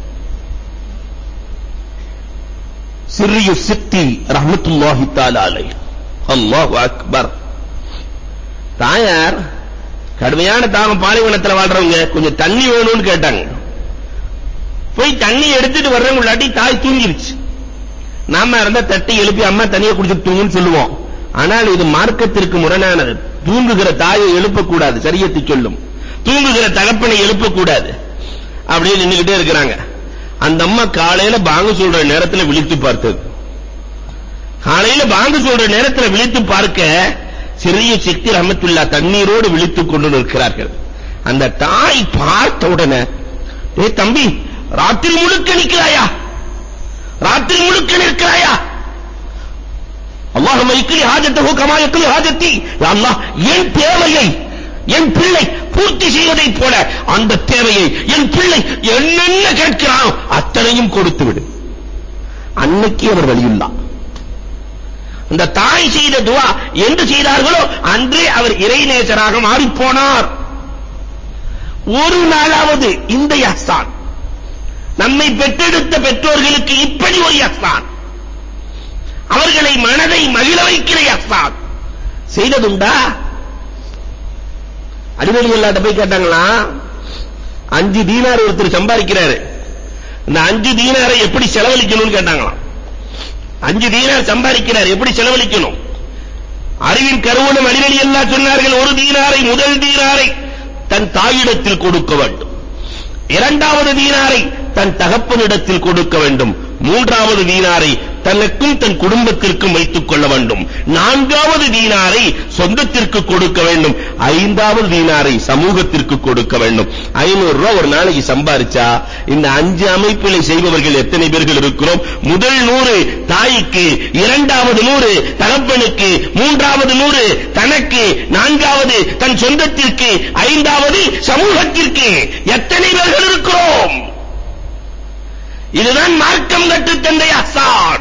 சிறிய சித்தி ரஹ்மத்துல்லாஹி தஆலா அலைஹி அல்லாஹு அக்பர் தாயார் கடுமையான தாகம் பாலைவனத்துல வாழ்றவங்க கொஞ்சம் தண்ணி வேணும்னு கேட்டாங்க போய் தண்ணி எடுத்துட்டு வர்றவங்க இல்லாட்டி தாய் தூங்கிருச்சு நாம இருந்தா தட்டி எழுப்பி அம்மா தண்ணியை குடிச்சிட்டு தூங்குன்னு சொல்லுவோம் ஆனால் இது மார்க்கத்திற்கு முரணானது தூங்குகிற தாயை எழுப்பக்கூடாது சரியத்தை சொல்லும் தூங்குகிற தகப்பனை எழுப்பக்கூடாது அப்படியே நின்னுகிட்டே இருக்கிறாங்க அந்த அம்மா காலையில பாங்கு சொல்ற நேரத்துல விழித்து பார்த்தது காலையில பாங்கு சொல்ற நேரத்துல விழித்து பார்க்க சிறிய சக்தி ரஹமத்துல்லா தண்ணீரோடு விழித்துக் கொண்டு நிற்கிறார்கள் அந்த தாய் பார்த்த உடனே ஏ தம்பி ராத்திரி முழுக்க நிற்கிறாயா ராத்திரி முழுக்க நிற்கிறாயா அல்லாஹ் மைக்கிலி ஹாஜத்தஹு கமா யக்லி ஹாஜத்தி யா அல்லாஹ் என் தேவையை என் பிள்ளை பூர்த்தி செய்வதைப் போல அந்த தேவையை என் பிள்ளை என்னென்ன கேட்கிறானோ அத்தனையும் கொடுத்து விடு அன்னைக்கு அவர் வழியுள்ளா இந்த தாய் செய்த துவா என்று செய்தார்களோ அன்றே அவர் இறைநேசராக மாறிப் போனார் ஒரு நாளாவது இந்த யஹ்சான் நம்மை பெற்றெடுத்த பெற்றோர்களுக்கு இப்படி ஒரு யஹ்சான் அவர்களை மனதை மகிழ வைக்கிற யஹ்சான் செய்ததுண்டா அடிவெளி எல்லாட்ட போய் கேட்டாங்களா அஞ்சு தீனார் ஒருத்தர் சம்பாதிக்கிறாரு இந்த அஞ்சு தீனாரை எப்படி செலவழிக்கணும்னு கேட்டாங்களாம் அஞ்சு தீனார் சம்பாதிக்கிறார் எப்படி செலவழிக்கணும் அறிவின் கருவூலம் அடிவெளி எல்லாம் சொன்னார்கள் ஒரு தீனாரை முதல் தீனாரை தன் தாயிடத்தில் கொடுக்க வேண்டும் இரண்டாவது தீனாரை தன் தகப்பனிடத்தில் கொடுக்க வேண்டும் மூன்றாவது தீனாரை தனக்கும் தன் குடும்பத்திற்கும் வைத்துக் கொள்ள வேண்டும் நான்காவது தீனாரை சொந்தத்திற்கு கொடுக்க வேண்டும் ஐந்தாவது தீனாரை சமூகத்திற்கு கொடுக்க வேண்டும் 500 ரூபாய் ஒரு நாளைக்கு சம்பாரிச்சா இந்த அஞ்சு அமைப்புகளை செய்பவர்கள் எத்தனை பேர்கள் இருக்கிறோம் முதல் நூறு தாய்க்கு இரண்டாவது நூறு தகப்பனுக்கு மூன்றாவது நூறு தனக்கு நான்காவது தன் சொந்தத்திற்கு ஐந்தாவது சமூகத்திற்கு எத்தனை பேர்கள் இருக்கிறோம் இதுதான் மார்க்கம் கற்றுத் தந்த அஹ்சான்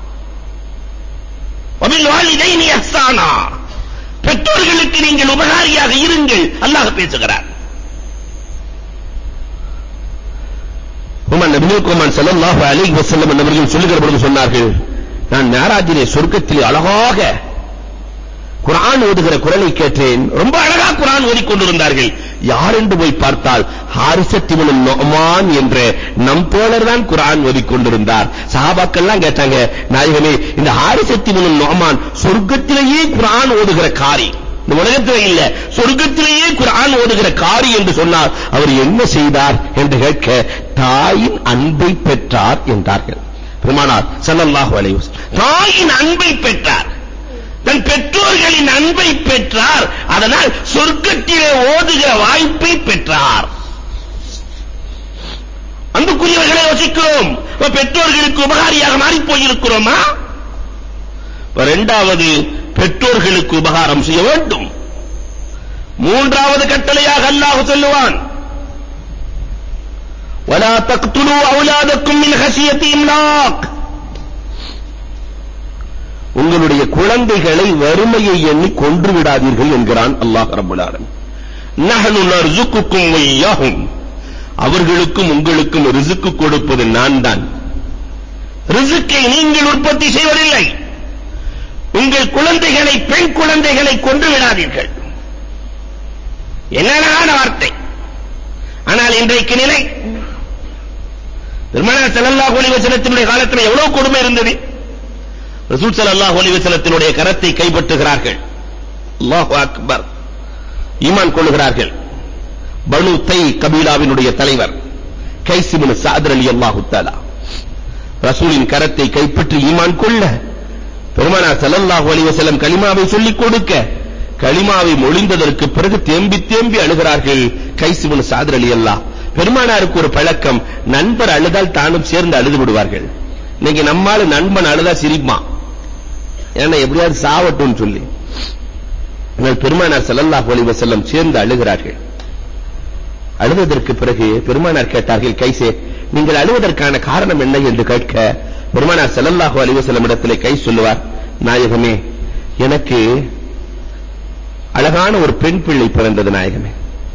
வபில் வாலிதைனி அஹ்சானா பெற்றோர்களுக்கு நீங்கள் உபகாரியாக இருங்கள் அல்லாஹ் பேசுகிறார் உமர் நபிகள் குமான் ஸல்லல்லாஹு அலைஹி வஸல்லம் அவர்கள் சொல்லுகிற பொழுது சொன்னார்கள் நான் மேராஜிலே சொர்க்கத்திலே அழகாக குர்ஆன் ஓதுகிற குரலை கேட்டேன் ரொம்ப அழகா குர்ஆன் ஓதிக்கொண்டிருந்தார்கள் யார் என்று போய் பார்த்தால் ஹாரிசத் இப்னு நுஅமான் என்ற நம் தோழர் தான் குர்ஆன் ஓதிக் கொண்டிருந்தார் சஹாபாக்கள்லாம் கேட்டாங்க நாயகமே இந்த ஹாரிசத் இப்னு நுஅமான் சொர்க்கத்திலேயே குர்ஆன் ஓதுகிற காரி இந்த உலகத்திலே இல்ல சொர்க்கத்திலேயே குர்ஆன் ஓதுகிற காரி என்று சொன்னார் அவர் என்ன செய்தார் என்று கேட்க தாயின் அன்பை பெற்றார் என்றார்கள் பெருமானார் ஸல்லல்லாஹு அலைஹி வஸல்லம் தாயின் அன்பை பெற்றார் தன் பெற்றோர்களின் அன்பை பெற்றார் அதனால் சொர்க்கத்திலே ஓதுகிற வாய்ப்பை பெற்றார் அன்புக்குரியவர்களை யோசிக்கிறோம் இப்ப பெற்றோர்களுக்கு உபகாரியாக மாறி போயிருக்கிறோமா இப்ப இரண்டாவது பெற்றோர்களுக்கு உபகாரம் செய்ய வேண்டும் மூன்றாவது கட்டளையாக அல்லாஹ் சொல்லுவான் ولا تقتلوا اولادكم من خشيه املاق உங்களுடைய குழந்தைகளை வறுமையை எண்ணி கொன்று விடாதீர்கள் என்கிறான் அல்லாஹ் ரப்பல் ஆலமீன் நஹனு நர்சுக்குக்கும் வையாஹும் அவர்களுக்கும் உங்களுக்கும் ரிசுக்கு கொடுப்பது நான் தான் ரிசுக்கை நீங்கள் உற்பத்தி செய்வதில்லை உங்கள் குழந்தைகளை பெண் குழந்தைகளை கொன்று விடாதீர்கள் என்னென்ன வார்த்தை ஆனால் இன்றைக்கு நிலை பெருமானார் ஸல்லல்லாஹு அலைஹி வஸல்லத்தினுடைய காலத்தில் எவ்வளவு கொடுமை இருந்தது ரசூல் ஸல்லல்லாஹு அலைஹி வஸல்லத்தினுடைய கரத்தை கைப்பற்றுகிறார்கள் அல்லாஹு அக்பர் ஈமான் கொள்ளுகிறார்கள் பனு தை கபீலாவினுடைய தலைவர் கைஸ் இப்னு சஅத் ரலியல்லாஹு தஆலா ரசூலின் கரத்தை கைப்பற்றி ஈமான் கொள்ள பெருமானார் ஸல்லல்லாஹு அலைஹி வஸல்லம் கலிமாவை சொல்லிக் கொடுக்க கலிமாவை மொழிந்ததற்கு பிறகு தேம்பி தேம்பி அழுகிறார்கள் கைஸ் இப்னு சஅத் ரலியல்லாஹு பெருமானாருக்கு ஒரு பழக்கம் நண்பர் அழுதால் தானும் சேர்ந்து அழுது விடுவார்கள் இன்னைக்கு நம்மால நண்பன் அழுதா சிரிப்பான் ஏன்னா எப்படியாவது சாவட்டும்னு சொல்லி ஆனால் பெருமானார் ஸல்லல்லாஹு அலைஹி வஸல்லம் சேர்ந்து அழுகிறார்கள் அழுததற்கு பிறகு பெருமானார் கேட்டார்கள் கைசே நீங்கள் அழுவதற்கான காரணம் என்ன என்று கேட்க பெருமானார் ஸல்லல்லாஹு அலைஹி வஸல்லம் இடத்திலே கை சொல்லுவார் நாயகமே எனக்கு அழகான ஒரு பெண் பிள்ளை பிறந்தது நாயகமே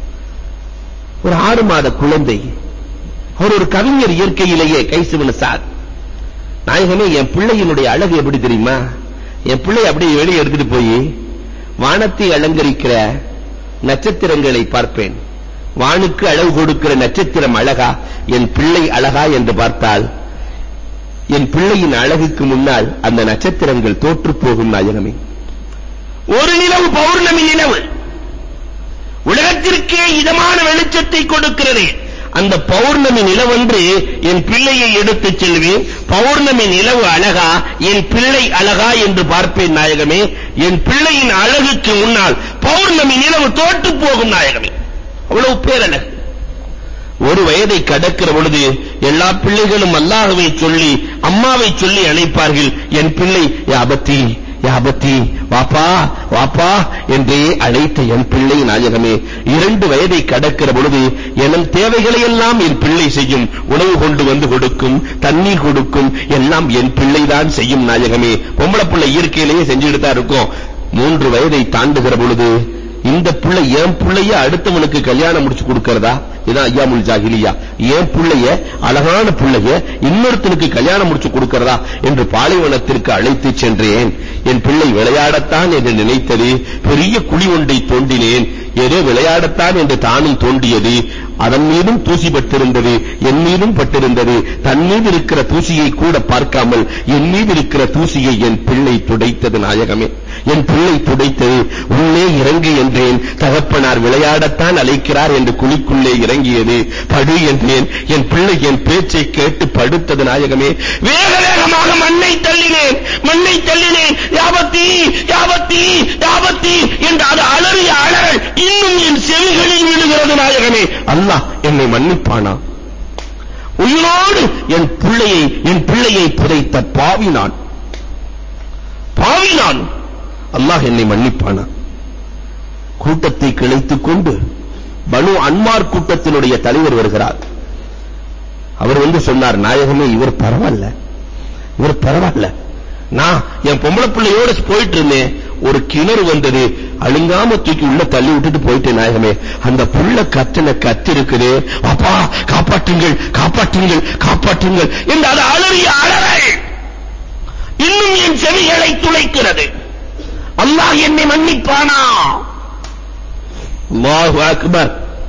ஒரு ஆறு மாத குழந்தை அவர் ஒரு கவிஞர் இயற்கையிலேயே கைசுவன சாத் நாயகமே என் பிள்ளையினுடைய அழகு எப்படி தெரியுமா என் பிள்ளை அப்படியே வெளியே எடுத்துட்டு போய் வானத்தை அலங்கரிக்கிற நட்சத்திரங்களை பார்ப்பேன் வானுக்கு அழகு கொடுக்கிற நட்சத்திரம் அழகா என் பிள்ளை அழகா என்று பார்த்தால் என் பிள்ளையின் அழகுக்கு முன்னால் அந்த நட்சத்திரங்கள் தோற்று போகும் நாயகமே ஒரு நிலவு பௌர்ணமி நிலவு உலகத்திற்கே இதமான வெளிச்சத்தை கொடுக்கிறது அந்த பௌர்ணமி நிலவன்று என் பிள்ளையை எடுத்துச் செல்வேன் பௌர்ணமி நிலவு அழகா என் பிள்ளை அழகா என்று பார்ப்பேன் நாயகமே என் பிள்ளையின் அழகுக்கு முன்னால் பௌர்ணமி நிலவு தோற்று போகும் நாயகமே அவ்வளவு பேரழகு ஒரு வயதை கடக்கிற பொழுது எல்லா பிள்ளைகளும் அல்லாஹ்வை சொல்லி அம்மாவை சொல்லி அழைப்பார்கள் என் பிள்ளை யாபத்தி யாபத்தி வாப்பா வாப்பா என்றே அழைத்த என் பிள்ளை நாயகமே இரண்டு வயதை கடக்கிற பொழுது என் தேவைகளை எல்லாம் என் பிள்ளை செய்யும் உணவு கொண்டு வந்து கொடுக்கும் தண்ணீர் கொடுக்கும் எல்லாம் என் பிள்ளைதான் செய்யும் நாயகமே பொம்பளை பிள்ளை இயற்கையிலேயே செஞ்சுட்டு தான் இருக்கும் மூன்று வயதை தாண்டுகிற பொழுது இந்த புள்ளை என் புள்ளைய அடுத்தவனுக்கு கல்யாணம் முடிச்சு கொடுக்கறதா இதான் ஐயாமுல் ஜாகிலியா என் புள்ளைய அழகான புள்ளைய இன்னொருத்தனுக்கு கல்யாணம் முடிச்சு கொடுக்கறதா என்று பாலைவனத்திற்கு அழைத்து சென்றேன் என் பிள்ளை விளையாடத்தான் என்று நினைத்தது பெரிய குழி ஒன்றை தோண்டினேன் ஏதோ விளையாடத்தான் என்று தானும் தோண்டியது அதன் மீதும் தூசி பட்டிருந்தது என் மீதும் பட்டிருந்தது தன் மீது இருக்கிற தூசியை கூட பார்க்காமல் என் மீது இருக்கிற தூசியை என் பிள்ளை துடைத்தது நாயகமே என் பிள்ளை துடைத்தது உள்ளே இறங்கு என்றேன் தகப்பனார் விளையாடத்தான் அழைக்கிறார் என்று குழிக்குள்ளே இறங்கியது படு என்றேன் என் பிள்ளை என் பேச்சை கேட்டு படுத்தது நாயகமே வேக வேகமாக மண்ணை தள்ளினேன் மண்ணை தள்ளினேன் யாபத்தி யாபத்தி யாபத்தி என்று அது அலறிய அலறல் இன்னும் என் செவிகளில் விழுகிறது நாயகமே அல்லாஹ் என்னை மன்னிப்பானா உயிரோடு என் பிள்ளையை என் பிள்ளையை புதைத்த பாவி நான் பாவி நான் அல்லாஹ் என்னை மன்னிப்பானா கூட்டத்தை கிளைத்துக் கொண்டு பனு அன்மார் கூட்டத்தினுடைய தலைவர் வருகிறார் அவர் வந்து சொன்னார் நாயகமே இவர் பரவாயில்ல இவர் பரவாயில்ல நான் என் பொம்பளை பிள்ளையோட போயிட்டு இருந்தேன் ஒரு கிணறு வந்தது அழுங்காம தூக்கி உள்ள தள்ளி விட்டுட்டு போயிட்டேன் நாயகமே அந்த புள்ள கத்தன கத்து இருக்குது அப்பா காப்பாற்றுங்கள் காப்பாற்றுங்கள் காப்பாற்றுங்கள் என்று அது அலறிய அலறல் இன்னும் என் செவிகளை துளைக்கிறது அல்லாஹ் என்னை மன்னிப்பானா அல்லாஹு அக்பர்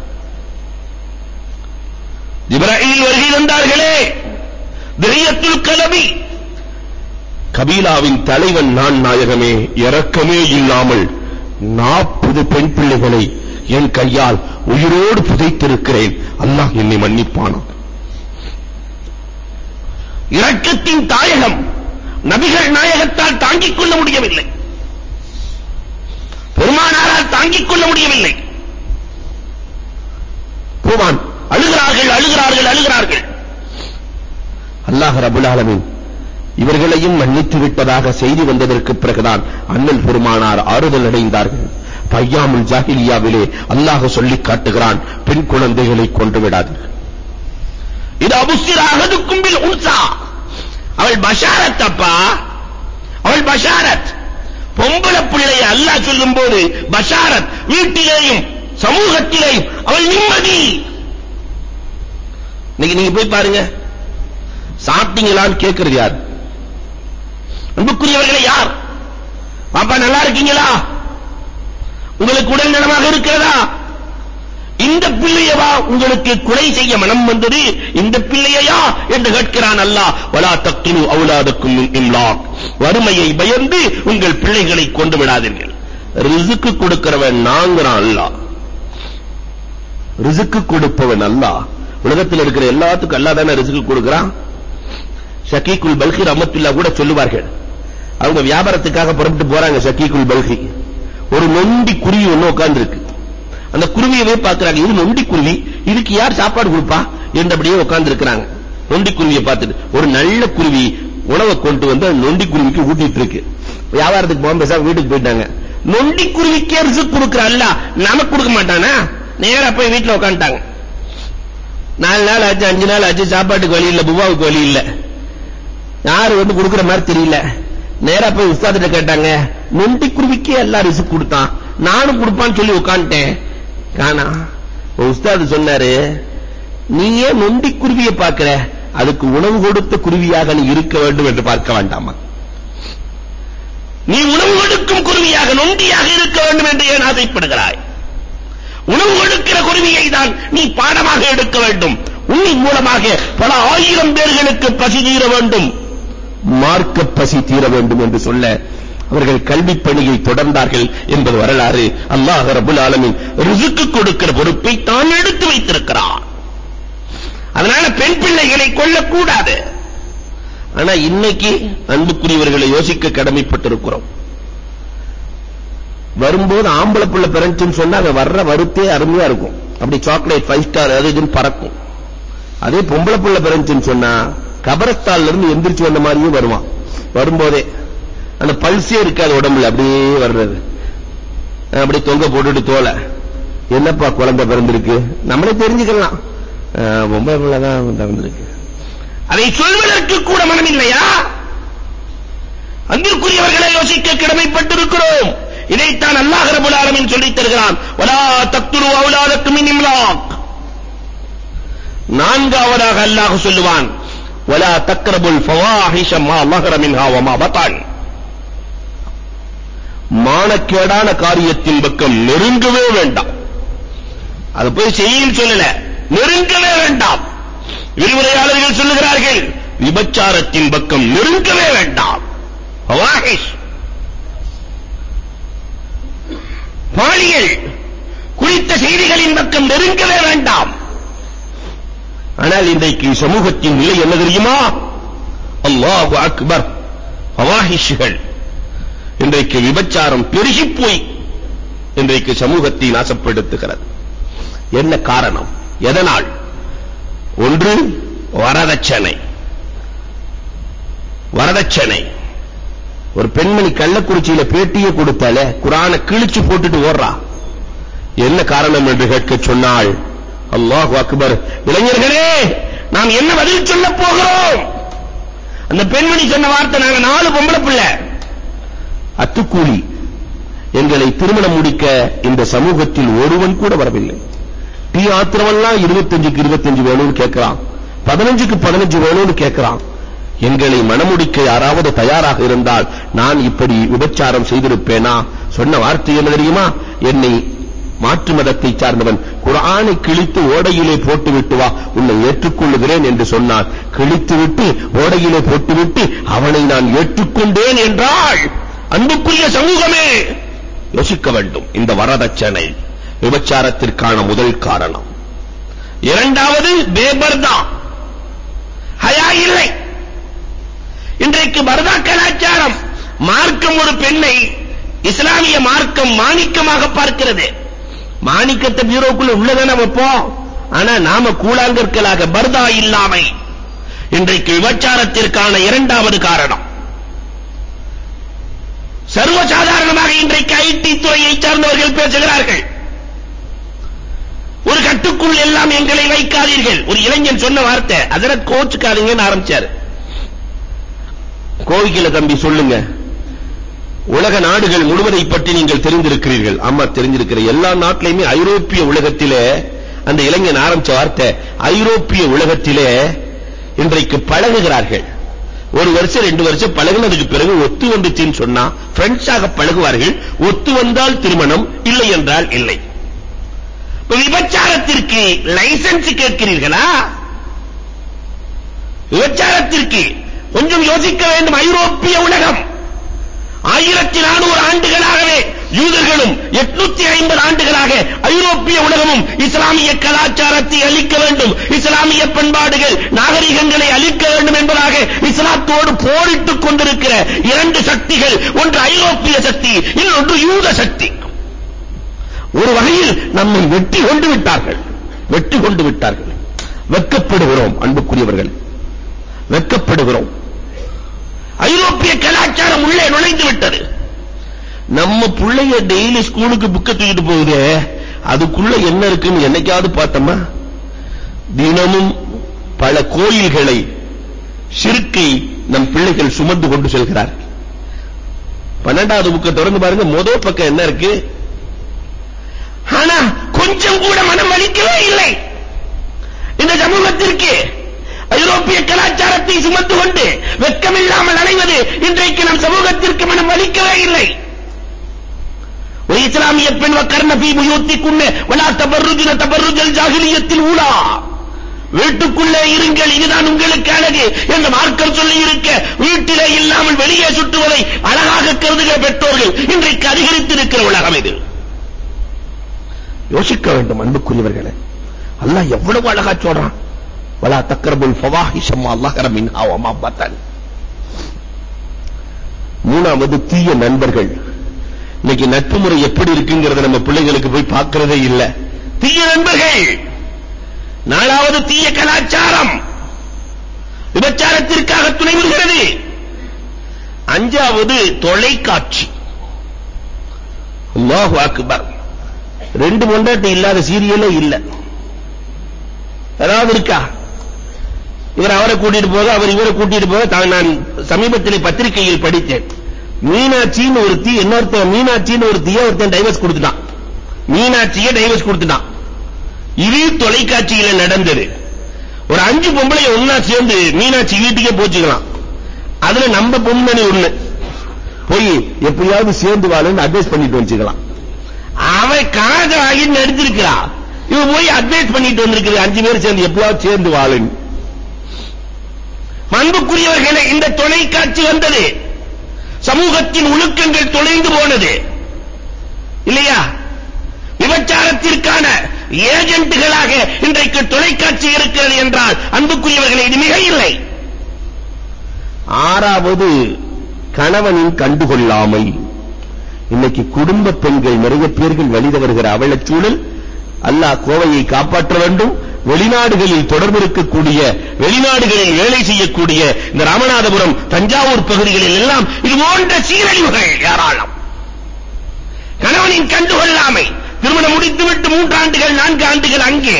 ஜிப்ராயில் வருகை தந்தார்களே திரியத்துல் கலபி கபீலாவின் தலைவன் நான் நாயகமே இரக்கமே இல்லாமல் நாற்பது பெண் பிள்ளைகளை என் கையால் உயிரோடு புதைத்திருக்கிறேன் அல்லாஹ் என்னை மன்னிப்பானா இரக்கத்தின் தாயகம் நபிகள் நாயகத்தால் தாங்கிக் கொள்ள முடியவில்லை பெருமானாரால் தாங்கிக் கொள்ள முடியவில்லை பூவான் அழுகிறார்கள் அழுகிறார்கள் அழுகிறார்கள் அல்லாஹ் ரபுல் ஆலமீன் இவர்களையும் மன்னித்து விட்டதாக செய்தி வந்ததற்கு பிறகுதான் அண்ணல் பெருமானார் ஆறுதல் அடைந்தார்கள் பையாமுல் ஜாஹிலியாவிலே அல்லாஹ் சொல்லிக் காட்டுகிறான் பெண் குழந்தைகளை கொன்று விடாதீர்கள் இது அபுஸ்திர அகதுக்கும் பில் உன்சா அவள் பஷாரத் அப்பா அவள் பஷாரத் பொம்பளை பிள்ளையை அல்லாஹ் சொல்லும்போது பஷாரத் வீட்டிலேயும் சமூகத்திலேயும் அவள் நிம்மதி இன்னைக்கு நீங்க போய் பாருங்க சாப்பிட்டீங்களான்னு கேட்கிறது யார் அன்புக்குரியவர்களே யார் பாப்பா நல்லா இருக்கீங்களா உங்களுக்கு உடல் நலமாக இருக்கிறதா இந்த பிள்ளையவா உங்களுக்கு கொலை செய்ய மனம் வந்தது இந்த பிள்ளையா என்று கேட்கிறான் அல்லாஹ் வலா தக்துலு அவுலாதக்கும் மின் இம்லாக் வறுமையை பயந்து உங்கள் பிள்ளைகளை கொண்டு விடாதீர்கள் ரிசுக்கு கொடுக்கிறவன் நாங்கிறான் அல்லாஹ் ரிசுக்கு கொடுப்பவன் அல்லாஹ் உலகத்தில் இருக்கிற எல்லாத்துக்கும் அல்லாஹ் தானே ரிசுக்கு கொடுக்கிறான் ஷக்கீக்குல் பல்கி ரஹமத்துல்லாஹ் கூட சொல்லுவார்கள் அவங்க வியாபாரத்துக்காக புறப்பட்டு போறாங்க ஷக்கீக்குல் பல்கி ஒரு நொண்டி குருவி ஒண்ணு உட்கார்ந்திருக்கு அந்த குருவியவே பார்க்கறாங்க இது நொண்டி குருவி இதுக்கு யார் சாப்பாடு கொடுப்பா என்று அப்படியே உட்கார்ந்து இருக்கிறாங்க நொண்டி குருவியை பார்த்துட்டு ஒரு நல்ல குருவி உணவை கொண்டு வந்து அந்த நொண்டி குருவிக்கு ஊட்டிட்டு இருக்கு வியாபாரத்துக்கு போகாம பேசாம வீட்டுக்கு போயிட்டாங்க நொண்டி குருவிக்கே ரிசுக் கொடுக்கிற அல்ல நமக்கு கொடுக்க மாட்டானா நேரா போய் வீட்டுல உட்காந்துட்டாங்க நாலு நாள் ஆச்சு அஞ்சு நாள் ஆச்சு சாப்பாட்டுக்கு வழி இல்ல புவாவுக்கு வழி இல்ல யாரு வந்து கொடுக்கிற மாதிரி தெரியல நேரா போய் உஸ்தாதிட்ட கேட்டாங்க நொண்டி குருவிக்கே எல்லாம் ரிசுக் கொடுத்தான் நானும் கொடுப்பான்னு சொல்லி உட்காந்துட்டேன் காணா உஸ்தாது சொன்னாரு நீ ஏன் நொண்டி குருவியை பார்க்கிற அதுக்கு உணவு கொடுத்த குருவியாக நீ இருக்க வேண்டும் என்று பார்க்க வேண்டாமா நீ உணவு கொடுக்கும் குருவியாக நொண்டியாக இருக்க வேண்டும் என்று ஏன் ஆசைப்படுகிறாய் உணவு கொடுக்கிற குருவியை தான் நீ பாடமாக எடுக்க வேண்டும் உன்னின் மூலமாக பல ஆயிரம் பேர்களுக்கு பசி தீர வேண்டும் மார்க்க பசி தீர வேண்டும் என்று சொல்ல அவர்கள் கல்வி பணியை தொடர்ந்தார்கள் என்பது வரலாறு அல்லாஹ் ரபுல் ஆலமீன் ரிசுக்கு கொடுக்கிற பொறுப்பை தான் எடுத்து வைத்திருக்கிறார் அதனால பெண் பிள்ளைகளை கொல்லக்கூடாது ஆனா இன்னைக்கு அன்புக்குரியவர்களை யோசிக்க கடமைப்பட்டிருக்கிறோம் வரும்போது ஆம்பளை பிள்ளை பிறந்துச்சுன்னு சொன்னா அங்க வர்ற வருத்தே அருமையா இருக்கும் அப்படி சாக்லேட் ஃபைவ் ஸ்டார் அது இதுன்னு பறக்கும் அதே பொம்பளை பிள்ளை பிறந்துச்சுன்னு சொன்னா கபரஸ்தான்ல இருந்து எந்திரிச்சு வந்த மாதிரியே வருவான் வரும்போதே அந்த பல்சே இருக்காது உடம்புல அப்படியே வர்றது அப்படியே தொங்க போட்டுட்டு தோலை என்னப்பா குழந்தை பிறந்திருக்கு நம்மளே தெரிஞ்சுக்கலாம் பொம்பளை பிள்ளை தான் பிறந்திருக்கு அதை சொல்வதற்கு கூட மனம் இல்லையா அன்பிற்குரியவர்களை யோசிக்க கடமைப்பட்டிருக்கிறோம் இதைத்தான் அல்லாஹ் ரபுல் ஆலமீன் சொல்லித் தருகிறான் வலா தக்துலு அவுலாதக்கும் மின் இம்லாக் நான்காவதாக அல்லாஹ் சொல்லுவான் வலா தக்ரபுல் ஃபவாஹிஷ மா லஹர மின்ஹா வமா பத்தான் மானக்கேடான காரியத்தின் பக்கம் நெருங்கவே வேண்டாம் அது போய் செய்யும் சொல்லல நெருங்கவே வேண்டாம் விரிவுரையாளர்கள் சொல்லுகிறார்கள் விபச்சாரத்தின் பக்கம் நெருங்கவே வேண்டாம் ஃபவாஹிஷ் பாலியல் குறித்த செய்திகளின் பக்கம் நெருங்கவே வேண்டாம் ஆனால் இன்றைக்கு சமூகத்தின் நிலை என்ன தெரியுமா அல்லாஹு அக்பர் ஃபவாஹிஷ்கள் இன்றைக்கு விபச்சாரம் பெருகி போய் இன்றைக்கு சமூகத்தை நாசப்படுத்துகிறது என்ன காரணம் எதனால் ஒன்று வரதட்சணை வரதட்சணை ஒரு பெண்மணி கள்ளக்குறிச்சியில பேட்டியை கொடுத்தால குரானை கிழிச்சு போட்டுட்டு ஓடுறா என்ன காரணம் என்று கேட்க சொன்னாள் அல்லாஹ் அக்பர் இளைஞர்களே நாம் என்ன பதில் சொல்ல போகிறோம் அந்த பெண்மணி சொன்ன வார்த்தை நாங்க நாலு பொம்பளை பிள்ளை அத்துக்கூலி எங்களை திருமணம் முடிக்க இந்த சமூகத்தில் ஒருவன் கூட வரவில்லை டீ ஆத்திரமெல்லாம் 25க்கு 25 வேணும்னு கேட்கிறான் 15க்கு 15 வேணும்னு கேட்கிறான் எங்களை மணமுடிக்க யாராவது தயாராக இருந்தால் நான் இப்படி விபச்சாரம் செய்திருப்பேனா சொன்ன வார்த்தை என்ன தெரியுமா என்னை மாற்று மதத்தை சார்ந்தவன் குர்ஆனை கிழித்து ஓடையிலே போட்டு விட்டு வா உன்னை ஏற்றுக்கொள்ளுகிறேன் என்று சொன்னான் கிழித்து விட்டு ஓடையிலே போட்டுவிட்டு அவனை நான் ஏற்றுக்கொண்டேன் என்றால் அன்புக்குரிய சமூகமே யோசிக்க வேண்டும் இந்த வரதட்சணை விபச்சாரத்திற்கான முதல் காரணம் இரண்டாவது பேபர்தா ஹயா இல்லை இன்றைக்கு பர்தா கலாச்சாரம் மார்க்கம் ஒரு பெண்ணை இஸ்லாமிய மார்க்கம் மாணிக்கமாக பார்க்கிறது மாணிக்கத்தை பீரோக்குள்ள உள்ளதான வைப்போம் ஆனா நாம கூழாங்கற்களாக பர்தா இல்லாமை இன்றைக்கு விபச்சாரத்திற்கான இரண்டாவது காரணம் சர்வசாதாரணமாக இன்றைக்கு ஐடி துறையை சார்ந்தவர்கள் பேசுகிறார்கள் ஒரு கட்டுக்குள் எல்லாம் எங்களை வைக்காதீர்கள் ஒரு இளைஞன் சொன்ன வார்த்தை அதரத் கோச்சுக்காதீங்கன்னு ஆரம்பிச்சாரு கோவிக்கல தம்பி சொல்லுங்க உலக நாடுகள் முழுவதை பற்றி நீங்கள் தெரிந்திருக்கிறீர்கள் ஆமா தெரிஞ்சிருக்கிற எல்லா நாட்டிலையுமே ஐரோப்பிய உலகத்திலே அந்த இளைஞன் ஆரம்பிச்ச வார்த்தை ஐரோப்பிய உலகத்திலே இன்றைக்கு பழகுகிறார்கள் ஒரு வருஷம் ரெண்டு வருஷம் பழகுனதுக்கு பிறகு ஒத்து வந்துச்சுன்னு சொன்னா ஃப்ரெண்ட்ஸாக பழகுவார்கள் ஒத்து வந்தால் திருமணம் இல்லை என்றால் இல்லை இப்ப விபச்சாரத்திற்கு லைசன்ஸ் கேட்கிறீர்களா விபச்சாரத்திற்கு கொஞ்சம் யோசிக்க வேண்டும் ஐரோப்பிய உலகம் ஆயிரத்தி நானூறு ஆண்டுகளாகவே யூதர்களும் எட்நூத்தி ஐம்பது ஆண்டுகளாக ஐரோப்பிய உலகமும் இஸ்லாமிய கலாச்சாரத்தை அழிக்க வேண்டும் இஸ்லாமிய பண்பாடுகள் நாகரிகங்களை அழிக்க வேண்டும் என்பதாக இஸ்லாத்தோடு போரிட்டுக் கொண்டிருக்கிற இரண்டு சக்திகள் ஒன்று ஐரோப்பிய சக்தி இன்னொன்று யூத சக்தி ஒரு வகையில் நம்மை வெட்டி கொண்டு விட்டார்கள் வெட்டி கொண்டு விட்டார்கள் வெட்கப்படுகிறோம் அன்புக்குரியவர்கள் வெட்கப்படுகிறோம் ஐரோப்பிய கலாச்சாரம் உள்ளே நுழைந்து விட்டது நம்ம புள்ளைய டெய்லி ஸ்கூலுக்கு புக்க தூக்கிட்டு போகுதே அதுக்குள்ள என்ன இருக்குன்னு என்னைக்காவது பார்த்தோமா தினமும் பல கோயில்களை சிறுக்கை நம் பிள்ளைகள் சுமந்து கொண்டு செல்கிறார்கள் பன்னெண்டாவது புக்க திறந்து பாருங்க முதல் பக்கம் என்ன இருக்கு ஆனா கொஞ்சம் கூட மனம் வலிக்கவே இல்லை இந்த சமூகத்திற்கு ஐரோப்பிய கலாச்சாரத்தை சுமந்து கொண்டு வெட்கமில்லாமல் அலைவது இன்றைக்கு நம் சமூகத்திற்கு மனம் வலிக்கவே இல்லை ஒரு இஸ்லாமிய பெண் வக்கர்ன பி புயூத்திக்குன்ன வலா தபர்ருஜின தபர்ருஜல் ஜாகிலியத்தில் ஊலா வீட்டுக்குள்ளே இருங்கள் இதுதான் உங்களுக்கு அழகு என்று மார்க்கம் சொல்லி இருக்க வீட்டிலே இல்லாமல் வெளியே சுற்றுவதை அழகாக கருதுகிற பெற்றோர்கள் இன்றைக்கு அதிகரித்திருக்கிற உலகம் இது யோசிக்க வேண்டும் அன்புக்குரியவர்களே அல்லாஹ் எவ்வளவு அழகா சொல்றான் வலா தக்ரபுல் ஃபவாஹிஷ மா லஹர மின்ஹா வ மா பத்தன் மூணாவது தீய நண்பர்கள் இன்னைக்கு நட்பு முறை எப்படி இருக்குங்கிறத நம்ம பிள்ளைகளுக்கு போய் பார்க்கிறதே இல்ல தீய நண்பர்கள் நாலாவது தீய கலாச்சாரம் விபச்சாரத்திற்காக துணை வருகிறது அஞ்சாவது தொலைக்காட்சி அல்லாஹு அக்பர் ரெண்டு பொண்டாட்டி இல்லாத சீரியலே இல்ல ஏதாவது இருக்கா இவர் அவரை கூட்டிட்டு போக அவர் இவரை கூட்டிட்டு போக தான் நான் சமீபத்திலே பத்திரிகையில் படித்தேன் மீனாட்சின்னு ஒரு தீ இன்னொருத்தன் மீனாட்சின்னு ஒரு தீய ஒருத்தன் டைவர்ஸ் கொடுத்துட்டான் மீனாட்சியை டைவர்ஸ் கொடுத்துட்டான் இது தொலைக்காட்சியில நடந்தது ஒரு அஞ்சு பொம்பளை ஒண்ணா சேர்ந்து மீனாட்சி வீட்டுக்கே போச்சுக்கலாம் அதுல நம்ம பொண்ணு ஒண்ணு போய் எப்படியாவது சேர்ந்து வாழுன்னு அட்வைஸ் பண்ணிட்டு வச்சுக்கலாம் அவன் காத ஆகி நடிச்சிருக்கிறா இவ போய் அட்வைஸ் பண்ணிட்டு வந்திருக்குது அஞ்சு பேர் சேர்ந்து எப்படியாவது சேர்ந்து வாழுன்னு அன்புக்குரியவர்களே இந்த தொலைக்காட்சி வந்தது சமூகத்தின் ஒழுக்கங்கள் தொலைந்து போனது இல்லையா விபச்சாரத்திற்கான ஏஜென்ட்டுகளாக இன்றைக்கு தொலைக்காட்சி இருக்கிறது என்றால் அன்புக்குரியவர்களே இது மிக இல்லை ஆறாவது கணவனின் கண்டுகொள்ளாமை இன்னைக்கு குடும்ப பெண்கள் நிறைய பேர்கள் வழித வருகிற அவலச் சூழல் அல்லாஹ் கோவையை காப்பாற்ற வேண்டும் வெளிநாடுகளில் தொடர்பு இருக்கக்கூடிய வெளிநாடுகளில் வேலை செய்யக்கூடிய இந்த ராமநாதபுரம் தஞ்சாவூர் பகுதிகளில் எல்லாம் இது போன்ற சீரழிவுகள் ஏராளம் கணவனின் கண்டுகொள்ளாமை திருமணம் முடித்துவிட்டு மூன்று ஆண்டுகள் நான்கு ஆண்டுகள் அங்கே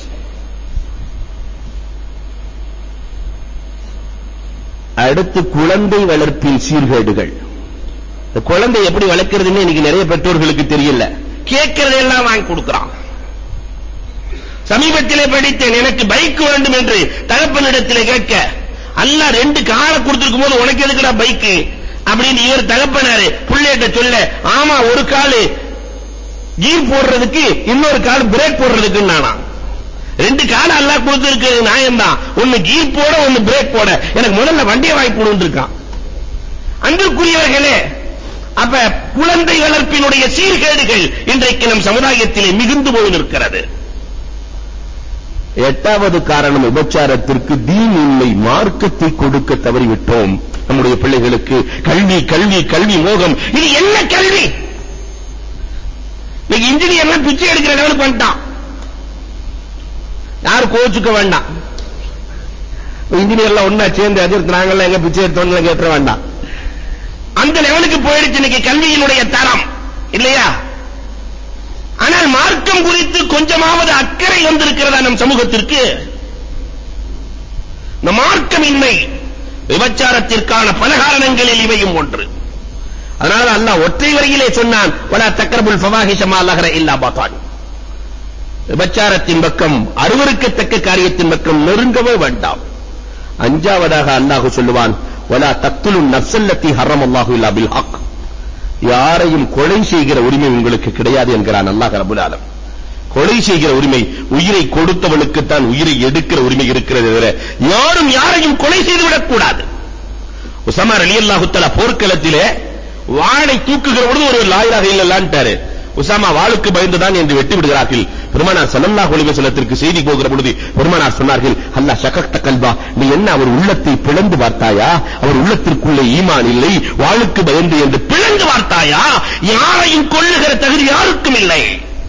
அடுத்து குழந்தை வளர்ப்பில் சீர்கேடுகள் இந்த குழந்தை எப்படி வளர்க்கிறதுன்னு இன்னைக்கு நிறைய பெற்றோர்களுக்கு தெரியல கேட்கிறதெல்லாம் வாங்கி கொடுக்கிறான் சமீபத்திலே படித்தேன் எனக்கு பைக் வேண்டும் என்று தகப்பனிடத்திலே கேட்க அல்லாஹ் ரெண்டு காரை கொடுத்திருக்கும் போது உனக்கு எதுக்குடா பைக் அப்படின்னு இவர் தகப்பனாரு புள்ளையிட்ட சொல்ல ஆமா ஒரு காலு கீர் போடுறதுக்கு இன்னொரு கால் பிரேக் போடுறதுக்கு நானா ரெண்டு கால அல்லாஹ் கொடுத்திருக்கிறது நியாயம் தான் ஒன்னு கீர் போட ஒன்னு பிரேக் போட எனக்கு முதல்ல வண்டியை வாங்கி போடுன்னு இருக்கான் அன்பிற்குரியவர்களே அப்ப குழந்தை வளர்ப்பினுடைய சீர்கேடுகள் இன்றைக்கு நம் சமுதாயத்திலே மிகுந்து போய் நிற்கிறது எட்டாவது காரணம் விபச்சாரத்திற்கு தீன் இல்லை மார்க்கத்தை கொடுக்க தவறிவிட்டோம் நம்முடைய பிள்ளைகளுக்கு கல்வி கல்வி கல்வி மோகம் இது என்ன கல்வி இன்னைக்கு இன்ஜினியர்லாம் பிச்சை எடுக்கிற லெவலுக்கு வந்துட்டான் யாரும் கோச்சுக்க வேண்டாம் இன்ஜினியர்லாம் ஒண்ணா சேர்ந்து எதிர்த்து நாங்கெல்லாம் எங்க பிச்சை எடுத்தோம்னு கேட்க வேண்டாம் அந்த லெவலுக்கு போயிடுச்சு இன்னைக்கு கல்வியினுடைய தரம் இல்லையா ஆனால் மார்க்கம் குறித்து கொஞ்சமாவது அக்கறை வந்திருக்கிறதா நம் சமூகத்திற்கு இந்த மார்க்கமின்மை விபச்சாரத்திற்கான பல காரணங்களில் இவையும் ஒன்று அதனால அல்லாஹ் ஒற்றை வரியிலே சொன்னான் வலா தக்ரபுல் ஃபவாஹிஷ மா லஹர இல்லா பாத்தான் விபச்சாரத்தின் பக்கம் அருவருக்கத்தக்க காரியத்தின் பக்கம் நெருங்கவே வேண்டாம் அஞ்சாவதாக அல்லாஹ் சொல்லுவான் வலா தக்துலு நஃப்ஸல்லதி ஹர்ரமல்லாஹு இல்லா பில் ஹக் யாரையும் கொலை செய்கிற உரிமை உங்களுக்கு கிடையாது என்கிறான் அல்லாஹ் ரப்பல் ஆலம் கொலை செய்கிற உரிமை உயிரை கொடுத்தவனுக்கு தான் உயிரை எடுக்கிற உரிமை இருக்கிறது தவிர யாரும் யாரையும் கொலை செய்து விடக் கூடாது உஸமா ரலியல்லாஹு தஆலா போர்க்களத்திலே வாளை தூக்குகிற பொழுது ஒரு லாயிலாக இல்லல்லான்ட்டாரு உசாமா வாளுக்கு பயந்துதான் என்று வெட்டி விடுகிறார்கள் பெருமானார் ஸல்லல்லாஹு அலைஹி வஸல்லத்திற்கு செய்தி போகிற பொழுது பெருமானார் சொன்னார்கள் அல்லாஹ் ஷகக்த கல்பா நீ என்ன அவர் உள்ளத்தை பிளந்து பார்த்தாயா அவர் உள்ளத்திற்குள்ளே ஈமான் இல்லை வாளுக்கு பயந்து என்று பிளந்து பார்த்தாயா யாரையும் கொல்லுகிற தகுதி யாருக்கும் இல்லை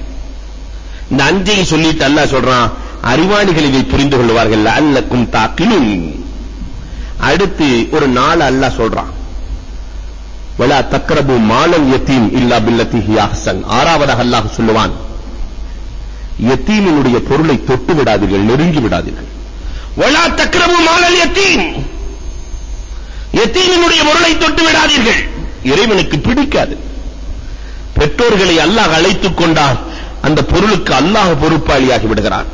இந்த அஞ்சையை சொல்லிட்டு அல்லாஹ் சொல்றான் அறிவாளிகள் இதை புரிந்து கொள்வார்கள் அல்லக்கும் தாக்கிலும் அடுத்து ஒரு நாள் அல்லாஹ் சொல்றான் வலா தக்ரபு மாலல் யத்தீம் இல்லா பில்லத்தி ஹி அஹ்சன் ஆறாவதாக அல்லாஹ் சொல்லுவான் யத்தீமினுடைய பொருளை தொட்டு விடாதீர்கள் நெருங்கி விடாதீர்கள் வலா தக்ரபு மாலல் யத்தீம் யத்தீமினுடைய பொருளை தொட்டு விடாதீர்கள் இறைவனுக்கு பிடிக்காது பெற்றோர்களை அல்லாஹ் அழைத்துக் கொண்டால் அந்த பொருளுக்கு அல்லாஹ் பொறுப்பாளியாகி விடுகிறான்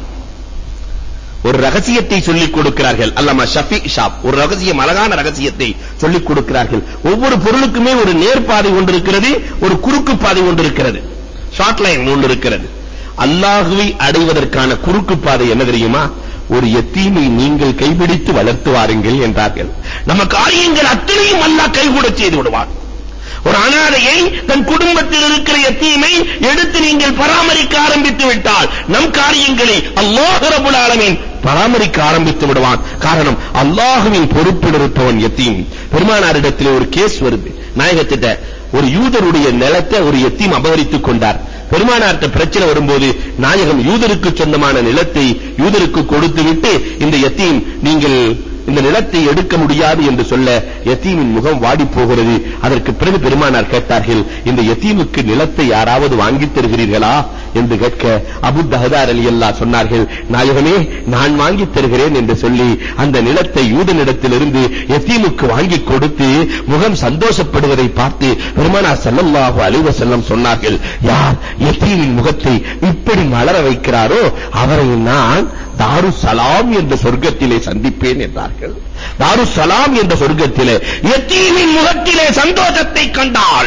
ஒரு ரகசியத்தை சொல்லிக் கொடுக்கிறார்கள் அல்லாமா ஷஃபி ஷாப் ஒரு ரகசியம் அழகான ரகசியத்தை சொல்லிக் கொடுக்கிறார்கள் ஒவ்வொரு பொருளுக்குமே ஒரு நேர்பாதை ஒன்று இருக்கிறது ஒரு குறுக்கு பாதை ஒன்று இருக்கிறது ஷார்ட் லைன் ஒன்று இருக்கிறது அல்லாஹுவை அடைவதற்கான குறுக்கு பாதை என்ன தெரியுமா ஒரு எத்தீமை நீங்கள் கைபிடித்து வளர்த்து வாருங்கள் என்றார்கள் நம்ம காரியங்கள் அத்தனையும் அல்லாஹ் கைகூடச் செய்து விடுவான் ஒரு அனாதையை தன் குடும்பத்தில் இருக்கிற எத்தீமை எடுத்து நீங்கள் பராமரிக்க ஆரம்பித்து விட்டால் நம் காரியங்களை அல்லாஹ் ரப்பல் ஆலமீன் பராமரிக்க ஆரம்பித்து விடுவான் காரணம் அல்லாஹுவின் பொறுப்பில் இருப்பவன் எத்தீம் பெருமானாரிடத்தில் ஒரு கேஸ் வருது நாயகத்திட்ட ஒரு யூதருடைய நிலத்தை ஒரு எத்தீம் அபகரித்துக் கொண்டார் பெருமானார்ட்ட பிரச்சனை வரும்போது நாயகம் யூதருக்கு சொந்தமான நிலத்தை யூதருக்கு கொடுத்துவிட்டு இந்த எத்தீம் நீங்கள் இந்த நிலத்தை எடுக்க முடியாது என்று சொல்ல யத்தீமின் முகம் வாடி போகிறது அதற்கு பிறகு பெருமானார் கேட்டார்கள் இந்த யத்தீமுக்கு நிலத்தை யாராவது வாங்கி தருகிறீர்களா என்று கேட்க அபு தஹதார் அலி அல்லாஹ் சொன்னார்கள் நாயகமே நான் வாங்கி தருகிறேன் என்று சொல்லி அந்த நிலத்தை யூதனிடத்திலிருந்து யத்தீமுக்கு வாங்கி கொடுத்து முகம் சந்தோஷப்படுவதை பார்த்து பெருமானார் ஸல்லல்லாஹு அலைஹி வஸல்லம் சொன்னார்கள் யார் யத்தீமின் முகத்தை இப்படி மலர வைக்கிறாரோ அவரை நான் தாரு சலாம் என்ற சொர்க்கத்திலே சந்திப்பேன் என்றார்கள் தாரு சலாம் என்ற சொர்க்கத்திலே எத்தீமின் முகத்திலே சந்தோஷத்தை கண்டால்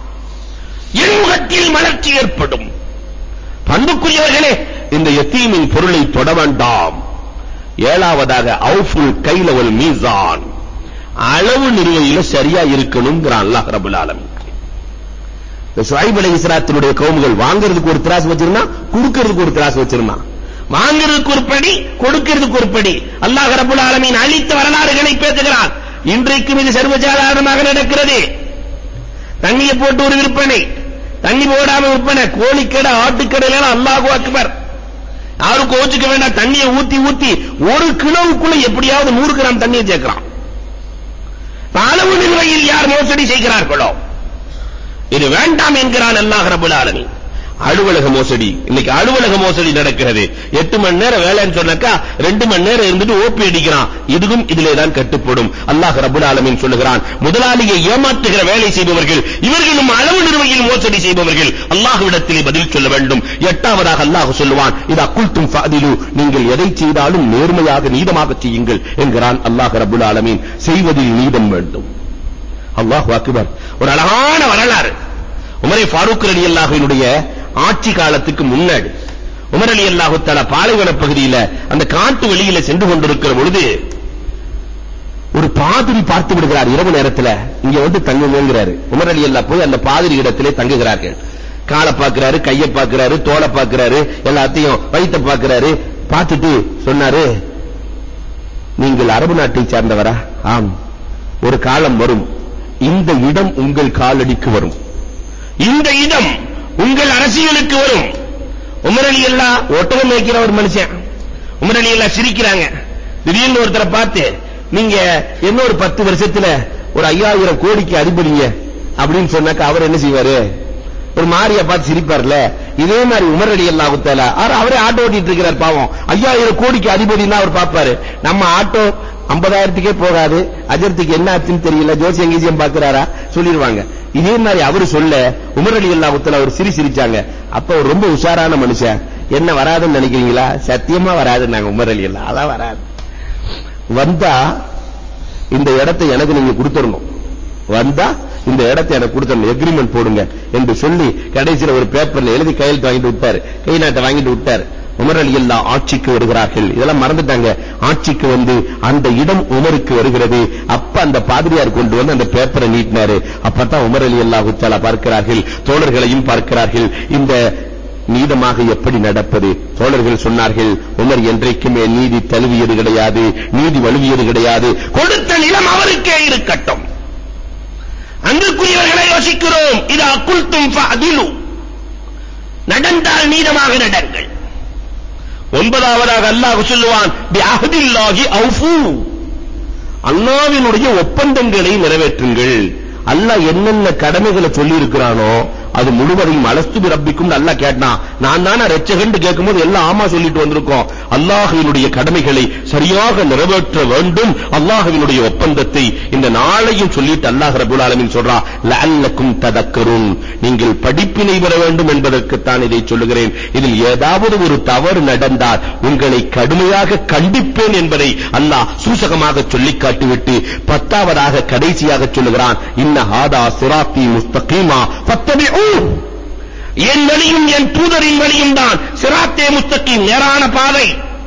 என் முகத்தில் மலர்ச்சி ஏற்படும் பண்புக்குரியவர்களே இந்த யத்தீமின் பொருளை தொட வேண்டாம் ஏழாவதாக அவுஃபுல் கைலவல் மீசான் அளவு நிறுவையில சரியா இருக்கணும்ங்கறான் அல்லாஹ் ரப்பல் ஆலமீன் இந்த ஷுஐப் அலைஹிஸ்ஸலாத்தினுடைய கவுமுகள் வாங்குறதுக்கு ஒரு திராஸ் வச்சிருந்தா கொடுக்கிறதுக்கு ஒரு திராஸ் வச்சிருந்தான் வாங்குறதுக்கு ஒரு படி கொடுக்கிறதுக்கு ஒரு படி அல்லாஹ் ரப்பல் ஆலமீன் அளித்த வரலாறுகளை பேசுகிறான் இன்றைக்கும் இது சர்வசாதாரணமாக நடக்கிறது தண்ணியை போட்டு ஒரு விற்பனை தண்ணி போடாம விற்பனை கோழிக்கடை ஆட்டுக்கடையில அல்லாஹு அக்பர் யாரும் கோச்சுக்க வேண்டாம் தண்ணியை ஊத்தி ஊத்தி ஒரு கிலோவுக்குள்ள எப்படியாவது நூறு கிராம் தண்ணியை சேர்க்கிறான் அளவு நிலுவையில் யார் மோசடி செய்கிறார்களோ இது வேண்டாம் என்கிறான் அல்லாஹ் ரப்பல் ஆலமீன் அலுவலக மோசடி இன்னைக்கு அலுவலக மோசடி நடக்கிறது எட்டு மணி நேரம் வேலைன்னு சொன்னாக்கா ரெண்டு மணி நேரம் இருந்துட்டு ஓபி அடிக்கிறான் இதுவும் இதிலே தான் கட்டுப்படும் அல்லாஹ் ரப்பல் ஆலமீன் சொல்லுகிறான் முதலாளியை ஏமாற்றுகிற வேலை செய்பவர்கள் இவர்களும் அளவு நிறுவையில் மோசடி செய்பவர்கள் அல்லாஹ்விடத்திலே பதில் சொல்ல வேண்டும் எட்டாவதாக அல்லாஹ் சொல்லுவான் இதா குல்தும் ஃபாதிலு நீங்கள் எதை செய்தாலும் நேர்மையாக நீதமாக செய்யுங்கள் என்கிறான் அல்லாஹ் ரப்பல் ஆலமீன் செய்வதில் நீதம் வேண்டும் அல்லாஹ் அக்பர் ஒரு அழகான வரலாறு உமரே ஃபாரூக் ரலியல்லாஹுவினுடைய ஆட்சி காலத்துக்கு முன்னாடி உமர் அலி அல்லாஹு தஆலா பாலைவன பகுதியில அந்த காட்டு வெளியில சென்று கொண்டிருக்கிற பொழுது ஒரு பாதிரி பார்த்து விடுகிறார் இரவு நேரத்துல இங்க வந்து தங்குங்கிறாரு உமர் அலி அல்லாஹ் போய் அந்த பாதிரி இடத்திலே தங்குகிறார்கள் காலை பார்க்கிறாரு கையை பார்க்கிறாரு தோலை பார்க்கிறாரு எல்லாத்தையும் வயித்தை பார்க்கிறாரு பார்த்துட்டு சொன்னாரு நீங்கள் அரபு நாட்டை சார்ந்தவரா ஆம் ஒரு காலம் வரும் இந்த இடம் உங்கள் காலடிக்கு வரும் இந்த இடம் உங்கள் அரசியலுக்கு வரும் உமர் அலி எல்லாம் ஒட்டகம் மேய்க்கிற ஒரு மனுஷன் உமர் அலி எல்லாம் சிரிக்கிறாங்க திடீர்னு ஒருத்தரை பார்த்து நீங்க என்ன ஒரு பத்து வருஷத்துல ஒரு ஐயாயிரம் கோடிக்கு அதிபதிங்க அப்படின்னு சொன்னாக்க அவர் என்ன செய்வாரு ஒரு மாரியா பார்த்து சிரிப்பார்ல இதே மாதிரி உமர் அலி அல்லாஹ் தஆலா அவர் அவரே ஆட்டோ ஓட்டிட்டு இருக்கிறார் பாவம் ஐயாயிரம் கோடிக்கு அதிபதினா அவர் பாப்பாரு நம்ம ஆட்டோ 50000த்துக்கே போகாது அஜர்த்துக்கு என்ன ஆச்சுன்னு தெரியல ஜோசியம் கீசியம் பாக்குறாரா சொல்லிடுவாங்க இதே மாதிரி அவரு சொல்ல உமர் அலி அல்லாஹ் தஆலா ஒரு சிரி சிரிச்சாங்க அப்ப அவர் ரொம்ப உஷாரான மனுஷன் என்ன வராதுன்னு நினைக்கிறீங்களா சத்தியமா வராது நாங்க உமர் அலி அல்லாஹ் அதான் வராது வந்தா இந்த இடத்தை எனக்கு நீங்க கொடுத்துடணும் வந்தா இந்த இடத்தை எனக்கு கொடுத்தணும் எக்ரிமெண்ட் போடுங்க என்று சொல்லி கடைசியில ஒரு பேப்பர்ல எழுதி கையெழுத்து வாங்கிட்டு விட்டாரு கை நாட்டை வாங்கிட்டு விட்டாரு உமர் அலி அல்லா ஆட்சிக்கு வருகிறார்கள் இதெல்லாம் மறந்துட்டாங்க ஆட்சிக்கு வந்து அந்த இடம் உமருக்கு வருகிறது அப்ப அந்த பாதிரியார் கொண்டு வந்து அந்த பேப்பரை நீட்டினாரு அப்பதான் உமர் அலி அல்லா தஆலா பார்க்கிறார்கள் தோழர்களையும் பார்க்கிறார்கள் இந்த நீதமாக எப்படி நடப்பது தோழர்கள் சொன்னார்கள் உமர் என்றைக்குமே நீதி தழுவியது கிடையாது நீதி வலுவியது கிடையாது கொடுத்த நிலம் அவருக்கே இருக்கட்டும் அன்புக்குரியவர்களை யோசிக்கிறோம் இது அக்குல்தும் ஃபஅதிலு நடந்தால் நீதமாக நடங்கள் ஒன்பதாவதாக அல்லாஹ் சொல்லுவான் பி அஹ்தில்லாஹி அவ்ஃபு அல்லாஹ்வினுடைய ஒப்பந்தங்களை நிறைவேற்றுங்கள் அல்லாஹ் என்னென்ன கடமைகளை சொல்லி இருக்கிறானோ அது முழுவதையும் அலஸ்து பி ரப்பிக்கும் அல்லாஹ் கேட்டான் நான் தானே ரட்சகன் கேட்கும்போது எல்லாம் ஆமா சொல்லிட்டு வந்திருக்கோம் அல்லாஹ்வினுடைய கடமைகளை சரியாக நிறைவேற்ற வேண்டும் அல்லாஹ்வினுடைய ஒப்பந்தத்தை இந்த நாளையும் சொல்லிட்டு அல்லாஹ் ரப்பல் ஆலமீன் சொல்றான் லஅல்லக்கும் ததக்கரும் நீங்கள் படிப்பினை பெற வேண்டும் என்பதற்குத்தான் இதை சொல்லுகிறேன் இதில் ஏதாவது ஒரு தவறு நடந்தால் உங்களை கடுமையாக கண்டிப்பேன் என்பதை அல்லாஹ் சூசகமாக சொல்லிக் காட்டிவிட்டு பத்தாவதாக கடைசியாக சொல்லுகிறான் இன்ன ஹாதா சிராத்தி முஸ்தகீமா ஃபத்தபிஉ என் வழியும் என் தூதரின் வழியும் தான் சிராத்தே முஸ்தகீம் நேரான பாதை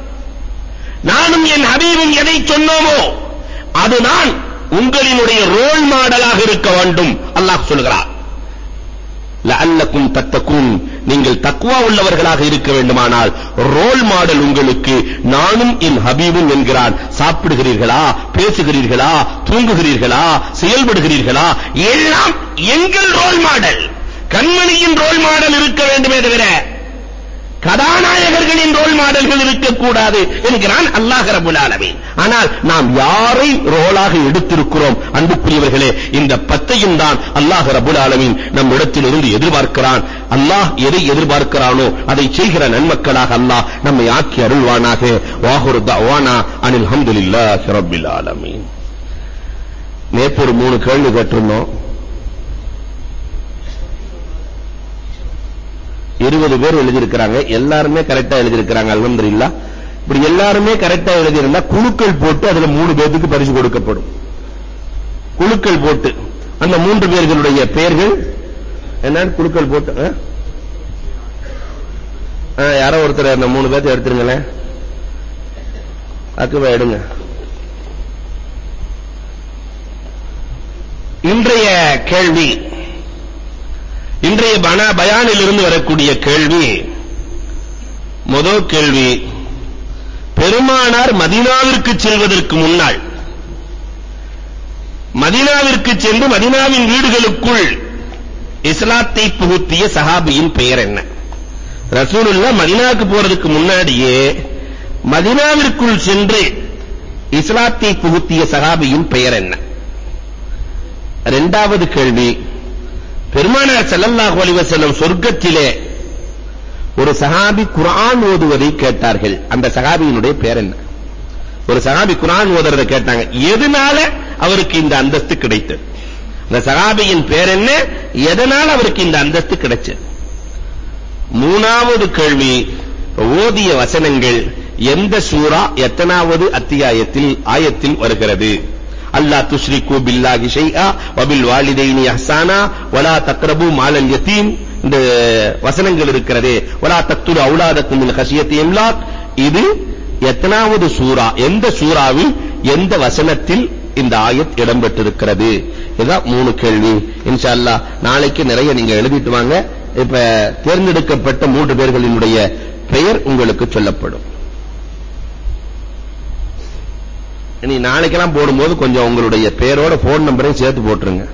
நானும் என் ஹபீபும் எதை சொன்னோமோ அதுதான் உங்களினுடைய ரோல் மாடலாக இருக்க வேண்டும் அல்லாஹ் சொல்கிறார் லஅல்லக்கும் தத்தக்கும் நீங்கள் தக்வா உள்ளவர்களாக இருக்க வேண்டுமானால் ரோல் மாடல் உங்களுக்கு நானும் என் ஹபீபும் என்கிறான் சாப்பிடுகிறீர்களா பேசுகிறீர்களா தூங்குகிறீர்களா செயல்படுகிறீர்களா எல்லாம் எங்கள் ரோல் மாடல் கண்மணியின் ரோல் மாடல் இருக்க வேண்டுமே தவிர கதாநாயகர்களின் ரோல் மாடல்கள் இருக்கக்கூடாது என்கிறான் அல்லாஹ் ரபுல் ஆலமீன் ஆனால் நாம் யாரை ரோலாக எடுத்திருக்கிறோம் அன்புக்குரியவர்களே இந்த பத்தையும் தான் அல்லாஹ் ரபுல் ஆலமீன் நம் இடத்திலிருந்து எதிர்பார்க்கிறான் அல்லாஹ் எதை எதிர்பார்க்கிறானோ அதை செய்கிற நன்மக்களாக அல்லாஹ் நம்மை ஆக்கி அருள்வானாக வாஹுரு தவானா அனில் ஹம்துலில்லாஹி ரப்பில் ஆலமீன் நேற்று ஒரு மூணு கேள்வி கேட்டிருந்தோம் இருபது பேர் எழுதியிருக்கிறாங்க எல்லாருமே கரெக்டா எழுதியிருக்கிறாங்க அல்ஹம்துலில்லாஹ் இப்படி எல்லாருமே கரெக்டா எழுதியிருந்தா குழுக்கள் போட்டு அதுல மூணு பேருக்கு பரிசு கொடுக்கப்படும் குழுக்கள் போட்டு அந்த மூன்று பேர்களுடைய பெயர்கள் என்ன குழுக்கள் போட்டு ஆ? ஆ, யாரோ ஒருத்தர் அந்த மூணு பேர்த்த எடுத்துருங்களேன் அக்குவா எடுங்க இன்றைய கேள்வி இன்றைய பன பயானில் இருந்து வரக்கூடிய கேள்வி முதல் கேள்வி பெருமானார் மதீனாவிற்கு செல்வதற்கு முன்னால் மதீனாவிற்கு சென்று மதீனாவின் வீடுகளுக்குள் இஸ்லாத்தை புகுத்திய சஹாபியின் பெயர் என்ன ரசூலுல்லா மதீனாவுக்கு போறதுக்கு முன்னாடியே மதீனாவிற்குள் சென்று இஸ்லாத்தை புகுத்திய சஹாபியின் பெயர் என்ன இரண்டாவது கேள்வி பெருமானார் ஸல்லல்லாஹு அலைஹி வஸல்லம் சொர்க்கத்திலே ஒரு சஹாபி குர்ஆன் ஓதுவதை கேட்டார்கள் அந்த சஹாபியினுடைய பெயர் என்ன ஒரு சஹாபி குர்ஆன் ஓதுறத கேட்டாங்க எதனால அவருக்கு இந்த அந்தஸ்து கிடைத்தது அந்த சஹாபியின் பேர் என்ன எதனால அவருக்கு இந்த அந்தஸ்து கிடைச்சது மூணாவது கேள்வி ஓதிய வசனங்கள் எந்த சூரா எத்தனாவது அத்தியாயத்தில் ஆயத்தில் வருகிறது அல்லா துஷ்ரிகு பில்லாஹி ஷைஆ வபில் வாலிதைனி இஹ்சானா வலா தக்ரபு மாலல் யதீம் இந்த வசனங்கள் இருக்கிறதே வலா தக்துலு அவுலாதக்கும் மின் ஹஷியத்தி இம்லாக் இது எத்தனாவது சூரா எந்த சூறாவில் எந்த வசனத்தில் இந்த ஆயத் இடம்பெற்றிருக்கிறது இதான் மூணு கேள்வி இன்ஷா அல்லாஹ் நாளைக்கு நிறைய நீங்க எழுதிட்டு வாங்க இப்ப தேர்ந்தெடுக்கப்பட்ட மூன்று பேர்களினுடைய பெயர் உங்களுக்கு சொல்லப்படும் இனி நாளைக்கெல்லாம் போடும்போது கொஞ்சம் உங்களுடைய பேரோட போன் நம்பரையும் சேர்த்து போட்டுருங்க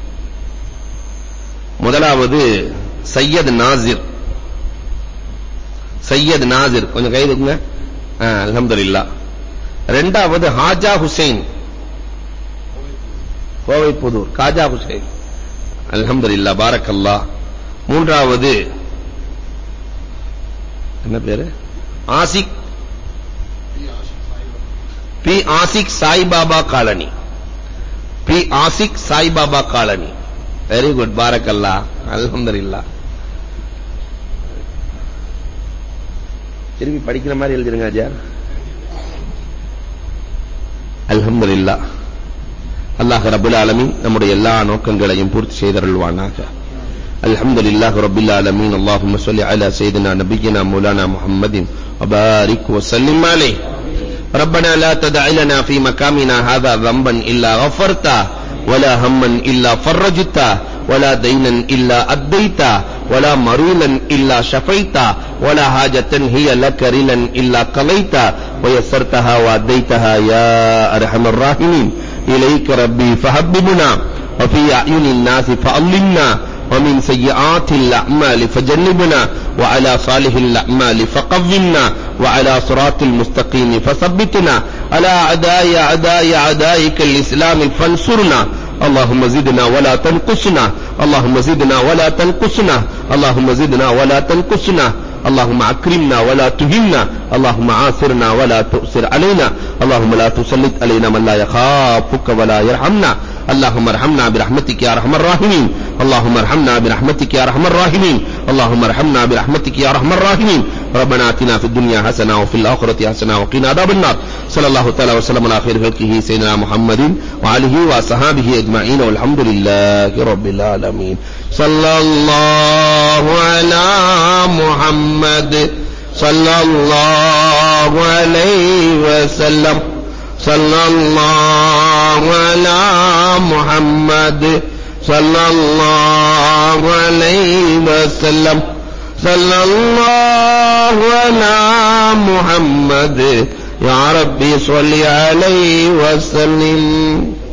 முதலாவது சையத் நாசிர் சையத் நாசிர் கொஞ்சம் கை தூக்குங்க அல்ஹம்துலில்லாஹ் ரெண்டாவது ஹாஜா ஹுசைன் கோவை புதூர் காஜா ஹுசைன் அல்ஹம்துலில்லாஹ் பாரக்கல்லாஹ் மூன்றாவது என்ன பேரு Ashiq B Ashiq Saibaba colony B Ashiq Saibaba colony very good பாரக்கல்லா அல்ஹம்துலில்லாஹ் திரும்பி படிக்கிற மாதிரி எழுதிருங்க அஜார் அல்ஹம்துலில்லாஹ் அல்லாஹ் ரப்பல் ஆலமீன் நம்முடைய எல்லா நோக்கங்களையும் பூர்த்தி செய்தருள்வானாக அல்ஹம்துலில்லாஹ் ரப்பில் ஆலமீன் اللهم صل على سيدنا نبينا مولانا محمد وبارك وسلم عليه ربنا لا تدع لنا في مقامنا هذا ذنبا إلا غفرته ولا هما إلا فرجته ولا دينا إلا أديته ولا مريلا إلا شفيته ولا حاجة هي لك رلا إلا قضيته ويسرتها وأديتها يا أرحم الراحمين إليك ربي فحببنا وفي أعين الناس فأضلنا ومن سيئات الأعمال فجنبنا وعلى صالح الأعمال فقومنا وعلى صراط المستقيم فثبتنا على أعداء أعداء أعدائك الإسلام فانصرنا اللهم زدنا ولا تنقصنا اللهم زدنا ولا تنقصنا اللهم زدنا ولا تنقصنا اللهم اكرمنا ولا تهنا اللهم عاصرنا ولا تؤثر علينا اللهم لا تسلط علينا من لا يخافك ولا يرحمنا اللهم ارحمنا برحمتك يا ارحم الراحمين اللهم ارحمنا برحمتك يا ارحم الراحمين اللهم ارحمنا برحمتك يا ارحم الراحمين ربنا اتنا في الدنيا حسنه وفي الاخره حسنه وقنا عذاب النار صلى الله تعالى وسلم على خير خلقه سيدنا محمد وعليه واصحابه اجمعين والحمد لله رب العالمين صلى الله على محمد صلى الله عليه وسلم صلى الله على محمد صلى الله عليه وسلم صلى الله على محمد يا ربي صل عليه وسلم